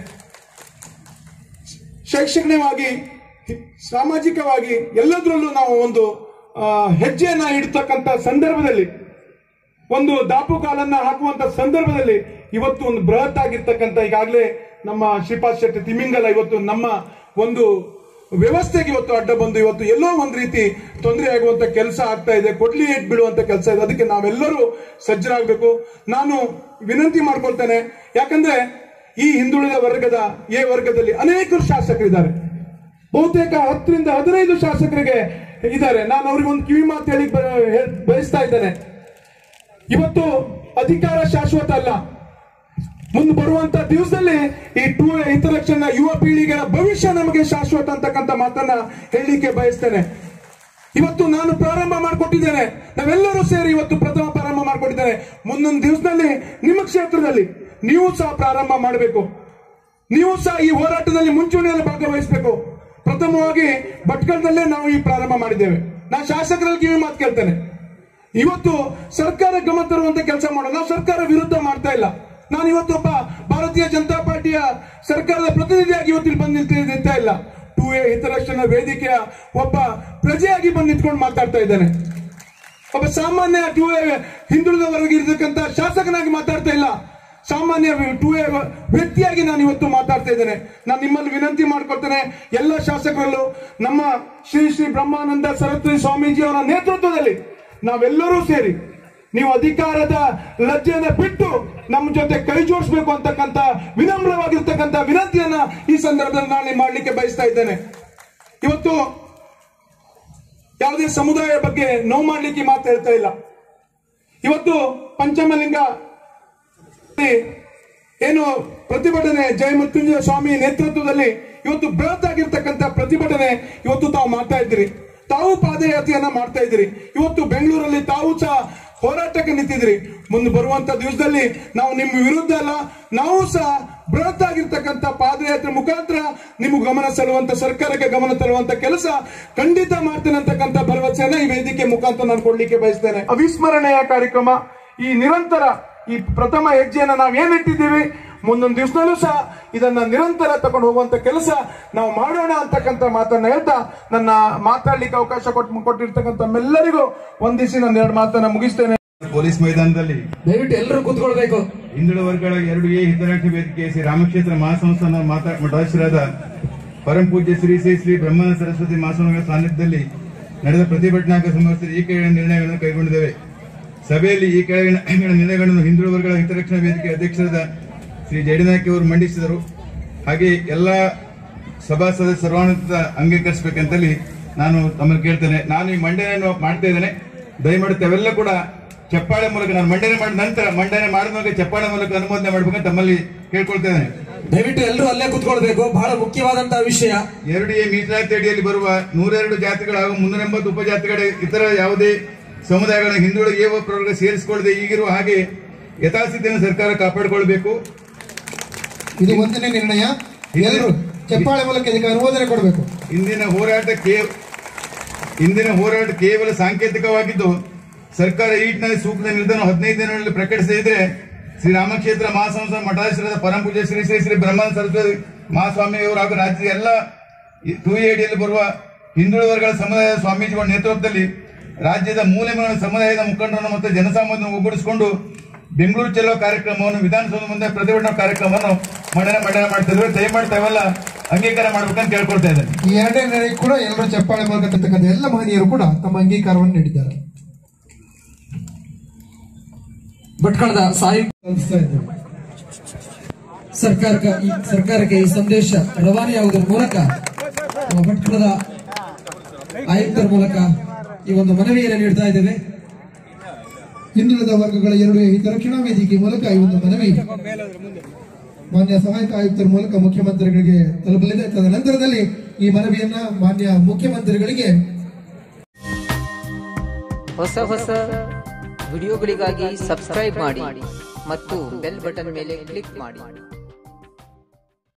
ಶೈಕ್ಷಣಿಕವಾಗಿ ಸಾಮಾಜಿಕವಾಗಿ ಎಲ್ಲದರಲ್ಲೂ ನಾವು ಒಂದು ಆ, ಹೆಜ್ಜೆಯನ್ನ ಇಡ್ತಕ್ಕಂಥ ಸಂದರ್ಭದಲ್ಲಿ ಒಂದು ದಾಪುಗಾಲನ್ನ ಹಾಕುವಂತ ಸಂದರ್ಭದಲ್ಲಿ ಇವತ್ತು ಒಂದು ಬೃಹತ್ ಆಗಿರ್ತಕ್ಕಂಥ ಈಗಾಗಲೇ ನಮ್ಮ ಶ್ರೀಪಾದ್ ಶೆಟ್ಟಿ ತಿಮಿಂಗಲ ಇವತ್ತು ನಮ್ಮ ಒಂದು ವ್ಯವಸ್ಥೆಗೆ ಇವತ್ತು ಅಡ್ಡ ಬಂದು ಇವತ್ತು ಎಲ್ಲೋ ಒಂದು ರೀತಿ ತೊಂದರೆ ಆಗುವಂತ ಕೆಲಸ ಆಗ್ತಾ ಇದೆ ಕೊಡ್ಲಿ ಏಟ್ ಬಿಡುವಂತ ಕೆಲಸ ಇದೆ ಅದಕ್ಕೆ ನಾವೆಲ್ಲರೂ ಸಜ್ಜರಾಗಬೇಕು ನಾನು ವಿನಂತಿ ಮಾಡ್ಕೊಳ್ತೇನೆ ಯಾಕಂದ್ರೆ ಈ ಹಿಂದುಳಿದ ವರ್ಗದ ಎ ವರ್ಗದಲ್ಲಿ ಅನೇಕರು ಶಾಸಕರಿದ್ದಾರೆ ಬಹುತೇಕ ಹತ್ತರಿಂದ ಹದಿನೈದು ಶಾಸಕರಿಗೆ ಇದ್ದಾರೆ ನಾನು ಅವ್ರಿಗೆ ಒಂದು ಕಿವಿ ಮಾತು ಹೇಳಿ ಬ- ಹೇಳ್- ಬಯಸ್ತಾ ಇದ್ದೇನೆ ಇವತ್ತು ಅಧಿಕಾರ ಶಾಶ್ವತ ಅಲ್ಲ ಮುಂದೆ ಬರುವಂತ ದಿವಸದಲ್ಲಿ ಈ ಟೂ ಇಂಟರಕ್ಷನ್ ಯುವ ಪೀಳಿಗೆಯ ಭವಿಷ್ಯ ನಮಗೆ ಶಾಶ್ವತ ಅಂತಕ್ಕಂಥ ಮಾತನ್ನ ಹೇಳಲಿಕ್ಕೆ ಬಯಸ್ತೇನೆ ಇವತ್ತು ನಾನು ಪ್ರಾರಂಭ ಮಾಡಿಕೊಟ್ಟಿದ್ದೇನೆ ನಾವೆಲ್ಲರೂ ಸೇರಿ ಇವತ್ತು ಪ್ರಥಮ ಪ್ರಾರಂಭ ಮಾಡಿಕೊಟ್ಟಿದ್ದೇನೆ ಮುಂದೊಂದು ದಿವಸದಲ್ಲಿ ನಿಮ್ಮ ಕ್ಷೇತ್ರದಲ್ಲಿ ನೀವು ಸಹ ಪ್ರಾರಂಭ ಮಾಡಬೇಕು ನೀವು ಸಹ ಈ ಹೋರಾಟದಲ್ಲಿ ಮುಂಚೂಣಿಯಲ್ಲಿ ಭಾಗವಹಿಸಬೇಕು ಪ್ರಥಮವಾಗಿ ಭಟ್ಕಳದಲ್ಲೇ ನಾವು ಈ ಪ್ರಾರಂಭ ಮಾಡಿದ್ದೇವೆ ನಾನು ಶಾಸಕರಲ್ಲಿ ಕಿವಿ ಮಾತು ಕೇಳ್ತೇನೆ ಇವತ್ತು ಸರ್ಕಾರ ಗಮನ ತರುವಂತ ಕೆಲಸ ಮಾಡೋಣ ನಾವು ಸರ್ಕಾರ ವಿರುದ್ಧ ಮಾಡ್ತಾ ಇಲ್ಲ ನಾನು ಇವತ್ತು ಒಬ್ಬ ಭಾರತೀಯ ಜನತಾ ಪಾರ್ಟಿಯ ಸರ್ಕಾರದ ಪ್ರತಿನಿಧಿಯಾಗಿ ಇವತ್ತು ಇಲ್ಲಿ ಬಂದು ನಿಂತ ನಿಂತಾ ಇಲ್ಲ ಟೂ ಎ ಹಿತರಕ್ಷಣಾ ವೇದಿಕೆಯ ಒಬ್ಬ ಪ್ರಜೆಯಾಗಿ ಬಂದು ನಿಂತ್ಕೊಂಡು ಮಾತಾಡ್ತಾ ಇದ್ದೇನೆ ಒಬ್ಬ ಸಾಮಾನ್ಯ ಟೂ ಎ ಹಿಂದುಳಿದ ವರ್ಗ ಇರತಕ್ಕಂತ ಶಾಸಕನಾಗಿ ಮಾತಾಡ್ತಾ ಇಲ್ಲ ಸಾಮಾನ್ಯ ಟೂ ಎ ವ್ಯಕ್ತಿಯಾಗಿ ನಾನು ಇವತ್ತು ಮಾತಾಡ್ತಾ ಇದ್ದೇನೆ ನಾನು ನಿಮ್ಮಲ್ಲಿ ವಿನಂತಿ ಮಾಡ್ಕೊಳ್ತೇನೆ ಎಲ್ಲ ಶಾಸಕರಲ್ಲೂ ನಮ್ಮ ಶ್ರೀ ಶ್ರೀ ಬ್ರಹ್ಮಾನಂದ ಸರಸ್ವತಿ ಸ್ವಾಮೀಜಿ ಅವರ ನೇತೃತ್ವದಲ್ಲಿ ನಾವೆಲ್ಲರೂ ಸೇರಿ ನೀವು ಅಧಿಕಾರದ ಲಜ್ಜೆಯನ್ನ ಬಿಟ್ಟು ನಮ್ಮ ಜೊತೆ ಕೈ ಜೋಡಿಸಬೇಕು ಅಂತಕ್ಕಂಥ ವಿನಮ್ರವಾಗಿರ್ತಕ್ಕಂಥ ವಿನಂತಿಯನ್ನ ಈ ಸಂದರ್ಭದಲ್ಲಿ ನಾನು ಮಾಡಲಿಕ್ಕೆ ಬಯಸ್ತಾ ಇದ್ದೇನೆ ಇವತ್ತು ಯಾವುದೇ ಸಮುದಾಯ ಬಗ್ಗೆ ನೋವು ಮಾಡ್ಲಿಕ್ಕೆ ಮಾತು ಹೇಳ್ತಾ ಇಲ್ಲ ಇವತ್ತು ಪಂಚಮಲಿಂಗ ಏನು ಪ್ರತಿಭಟನೆ ಜಯ ಮೃತ್ಯುಂಜಯ ಸ್ವಾಮಿ ನೇತೃತ್ವದಲ್ಲಿ ಇವತ್ತು ಬೃಹತ್ ಆಗಿರ್ತಕ್ಕಂಥ ಪ್ರತಿಭಟನೆ ಇವತ್ತು ತಾವು ಮಾಡ್ತಾ ಇದ್ದೀರಿ ತಾವು ಪಾದಯಾತ್ರೆಯನ್ನ ಮಾಡ್ತಾ ಇದ್ದೀರಿ ಇವತ್ತು ಬೆಂಗಳೂರಲ್ಲಿ ತಾವು ಸಹ ಹೋರಾಟಕ್ಕೆ ನಿಂತಿದ್ರಿ ಮುಂದೆ ಬರುವಂತ ದಿವಸದಲ್ಲಿ ನಾವು ನಿಮ್ಮ ವಿರುದ್ಧ ಅಲ್ಲ ನಾವು ಸಹ ಬೃಹತ್ ಆಗಿರ್ತಕ್ಕಂಥ ಪಾದಯಾತ್ರೆ ಮುಖಾಂತರ ನಿಮ್ಗೆ ಗಮನ ಸೆಳುವಂತ ಸರ್ಕಾರಕ್ಕೆ ಗಮನ ತರುವಂತ ಕೆಲಸ ಖಂಡಿತ ಮಾಡ್ತೇನೆ ಅಂತಕ್ಕಂಥ ಭರವಸೆಯನ್ನ ಈ ವೇದಿಕೆ ಮುಖಾಂತರ ನಾನು ಕೊಡ್ಲಿಕ್ಕೆ ಬಯಸ್ತೇನೆ ಅವಿಸ್ಮರಣೀಯ ಕಾರ್ಯಕ್ರಮ ಈ ನಿರಂತರ ಈ ಪ್ರಥಮ ಹೆಜ್ಜೆಯನ್ನ ನಾವು ಏನಿಟ್ಟಿದ್ದೀವಿ ಮುಂದೊಂದು ದಿವಸದಲ್ಲೂ ಸಹ ಇದನ್ನ ನಿರಂತರ ತಗೊಂಡು ಹೋಗುವಂತ ಕೆಲಸ ನಾವು ಮಾಡೋಣ ಅಂತಕ್ಕಂಥ ಮಾತನ್ನ ಹೇಳ್ತಾ ನನ್ನ ಮಾತಾಡ್ಲಿಕ್ಕೆ ಅವಕಾಶ ಕೊಟ್ಟು ಕೊಟ್ಟಿರ್ತಕ್ಕಂಥ ತಮ್ಮೆಲ್ಲರಿಗೂ ವಂದಿಸಿ ನನ್ನ ಎರಡು ಮಾತನ್ನ ಮುಗಿಸ್ತೇನೆ ಪೊಲೀಸ್ ಮೈದಾನದಲ್ಲಿ ದಯವಿಟ್ಟು ಎಲ್ಲರೂ ಕೂತ್ಕೊಳ್ಬೇಕು ಹಿಂದುಳಿದ ವರ್ಗಗಳ ಎರಡು ಎ ಹಿತರಕ್ಷಣಾ ವೇದಿಕೆ ಶ್ರೀ ರಾಮಕ್ಷೇತ್ರ ಮಹಾಸಂಸ್ಥಾನ ಮಾತಾ ಮಠಾಧೀಶರಾದ ಪರಂ ಪೂಜ್ಯ ಶ್ರೀ ಶ್ರೀ ಶ್ರೀ ಬ್ರಹ್ಮಾನಂದ ಸರಸ್ವತಿ ಮಹಾಸ್ವಾಮಿಗಳ ಸಾನ್ನಿಧ್ಯದಲ್ಲಿ ನಡೆದ ಪ್ರತಿಭಟನಾತ್ಮಕ ಸಮಾವೇಶದಲ್ಲಿ ಈ ಕೆಳಗಿನ ನಿರ್ಣಯಗಳನ್ನು ಕೈಗೊಂಡಿದ್ದೇವೆ ಸಭೆಯಲ್ಲಿ ಈ ಕೆಳಗಿನ ನಿರ್ಣಯಗಳನ್ನು ಹಿಂದುಳಿದ ವರ್ಗಗಳ ಹಿತರಕ್ಷಣಾ ವೇದಿಕೆ ಅಧ್ಯಕ್ಷರಾದ ಶ್ರೀ ಜಡಿನಾಯ್ಕ ಅವರು ಮಂಡಿಸಿದರು ಹಾಗೆ ಎಲ್ಲ ಸಭಾ ಸದಸ್ಯ ಸರ್ವಾನುಮತ ಅಂಗೀಕರಿಸಬೇಕಂತಲ್ಲಿ ನಾನು ತಮ್ಮನ್ನು ಕೇಳ್ತೇನೆ ನಾನು ಈ ಮಂಡನೆಯನ್ನು ಮಾಡ್ತಾ ಇದ್ದೇನೆ ದಯಮಾಡಿ ತಾವೆಲ್ಲ ಕೂಡ ಚಪ್ಪಾಳೆ ಮೂಲಕ ನಾನು ಮಂಡನೆ ಮಾಡಿದ ನಂತರ ಮಂಡನೆ ಮಾಡಿದ ಮೂಲಕ ಚಪ್ಪಾಳೆ ಮೂಲಕ ಅನುಮೋದನೆ ಮಾಡ್ಬೇಕಂತ ತಮ್ಮಲ್ಲಿ ಕೇಳ್ಕೊಳ್ತೇನೆ ದಯವಿಟ್ಟು ಎಲ್ಲರೂ ಅಲ್ಲೇ ಕುತ್ಕೊಳ್ಬೇಕು ಬಹಳ ಮುಖ್ಯವಾದಂತಹ ವಿಷಯ ಎರಡು ಎ ಮೀಸಲಾತಿ ಅಡಿಯಲ್ಲಿ ಬರುವ ನೂರೆರಡು ಜಾತಿಗಳ ಹಾಗೂ ಮುನ್ನೂರ ಎಂಬತ್ತು ಉಪಜಾತಿಗಳ ಇತರ ಯಾವುದೇ ಸಮುದಾಯಗಳ ಹಿಂದುಳಿದ ಏವ ಪ್ರವರ್ಗ ಸೇರಿಸಿಕೊಳ್ಳದೆ ಈಗಿರುವ ಹಾಗೆ ಯಥಾಸ್ಥಿತಿಯನ್ನು ಸರ್ಕಾರ ಕಾಪಾಡಿಕೊಳ್ಬೇಕು ಇದು ಒಂದನೇ ನಿರ್ಣಯ ಎಲ್ಲರೂ ಚಪ್ಪಾಳೆ ಮೂಲಕ ಇದಕ್ಕೆ ಅನುಮೋದನೆ ಕೊಡಬೇಕು ಇಂದಿನ ಹೋರಾಟ ಕೇವ ಇಂದಿನ ಹೋರಾಟ ಕೇವಲ ಸಾಂಕೇತಿಕವಾಗಿದ್ದು ಸರ್ಕಾರ ಈ ನಿಟ್ಟಿನಲ್ಲಿ ಸೂಕ್ತ ನಿರ್ಧಾರ ಹದಿನೈದು ದಿನಗಳಲ್ಲಿ ಪ್ರಕಟಿಸಿದ್ರೆ ಶ್ರೀ ರಾಮಕ್ಷೇತ್ರ ಮಹಾಸಂಸ್ಥಾನ ಮಠಾಧೀಶರಾದ ಪರಮ ಪೂಜ್ಯ ಶ್ರೀ ಶ್ರೀ ಶ್ರೀ ಬ್ರಹ್ಮಾನಂದ ಸರಸ್ವತಿ ಮಹಾಸ್ವಾಮಿಯವರು ಹಾಗೂ ರಾಜ್ಯದ ಎಲ್ಲ ಟೂ ಎಡಿಯಲ್ಲಿ ಬರುವ ಹಿಂದುಳಿದ ವರ್ಗಗಳ ಸಮುದಾಯದ ಸ್ವಾಮೀಜಿಗಳ ನೇತೃತ್ವದಲ್ಲಿ ರಾಜ್ಯದ ಮೂಲೆ ಮೂಲೆ ಸಮುದಾಯದ ಮುಖಂಡರನ್ನು ಮತ್ತು ಜನಸಾಮಾನ್ಯರನ್ನು ಒಗ್ಗೂಡಿಸಿಕೊಂಡು ಬೆಂಗಳೂರು ಚೆಲ್ಲೋ ಕಾರ್ಯಕ್ರಮವನ್ನು ವಿಧಾನಸೌಧ ಮುಂದೆ ಪ್ರತಿಭಟನಾ ಕಾರ್ಯಕ್ರಮವನ್ನು ಮಂಡನೆ ಮಂಡನೆ ಮಾಡ್ತಿದ್ರು ದಯಮಾಡಿ ತಾವೆಲ್ಲ ಅಂಗೀಕಾರ ಮಾಡ್ಬೇಕಂತ ಕೇಳ್ಕೊಳ್ತಾ ಇದ್ದೇನೆ ಈ ಎರಡನೇ ನಿರ್ಣಯ ಕೂಡ ಎಲ್ಲರೂ ಚಪ್ಪಾಳೆ ಮೂಲಕ ತರ್ತಕ್ಕಂಥ ಎಲ್ಲ ಮಹನೀಯರು ಕೂಡ ತಮ್ಮ ಅಂಗೀಕಾರವನ್ನು ನೀಡಿದ್ದಾರೆ ಭಟ್ಕಳದ ಸಾಯಿ ಕಲಿಸ್ತಾ ಇದ್ದೇವೆ ಸರ್ಕಾರಕ್ಕೆ ಈ ಸರ್ಕಾರಕ್ಕೆ ಈ ಸಂದೇಶ ರವಾನೆಯಾಗುವುದರ ಮೂಲಕ ನಮ್ಮ ಭಟ್ಕಳದ ಆಯುಕ್ತರ ಮೂಲಕ ಈ ಒಂದು ಮನವಿಯನ್ನು ನೀಡ್ತಾ ಇದ್ದೇವೆ ಹಿಂದುಳಿದ ವರ್ಗಗಳ ಎರಡು ಹಿತರಕ್ಷಣಾ ವೇದಿಕೆ ಮೂಲಕ ಈ ಒಂದು ಮನವಿ ಮಾನ್ಯ ಸಹಾಯಕ ಆಯುಕ್ತರ ಮೂಲಕ ಮುಖ್ಯಮಂತ್ರಿಗಳಿಗೆ ತಲುಪಲಿದೆ ತದನಂತರದಲ್ಲಿ ಈ ಮನವಿಯನ್ನ ಮಾನ್ಯ ಮುಖ್ಯಮಂತ್ರಿಗಳಿಗೆ ಹೊಸ ಹೊಸ ವಿಡಿಯೋಗಳಿಗಾಗಿ ಸಬ್ಸ್ಕ್ರೈಬ್ ಮಾಡಿ ಮತ್ತು ಬೆಲ್ ಬಟನ್ ಮೇಲೆ ಕ್ಲಿಕ್ ಮಾಡಿ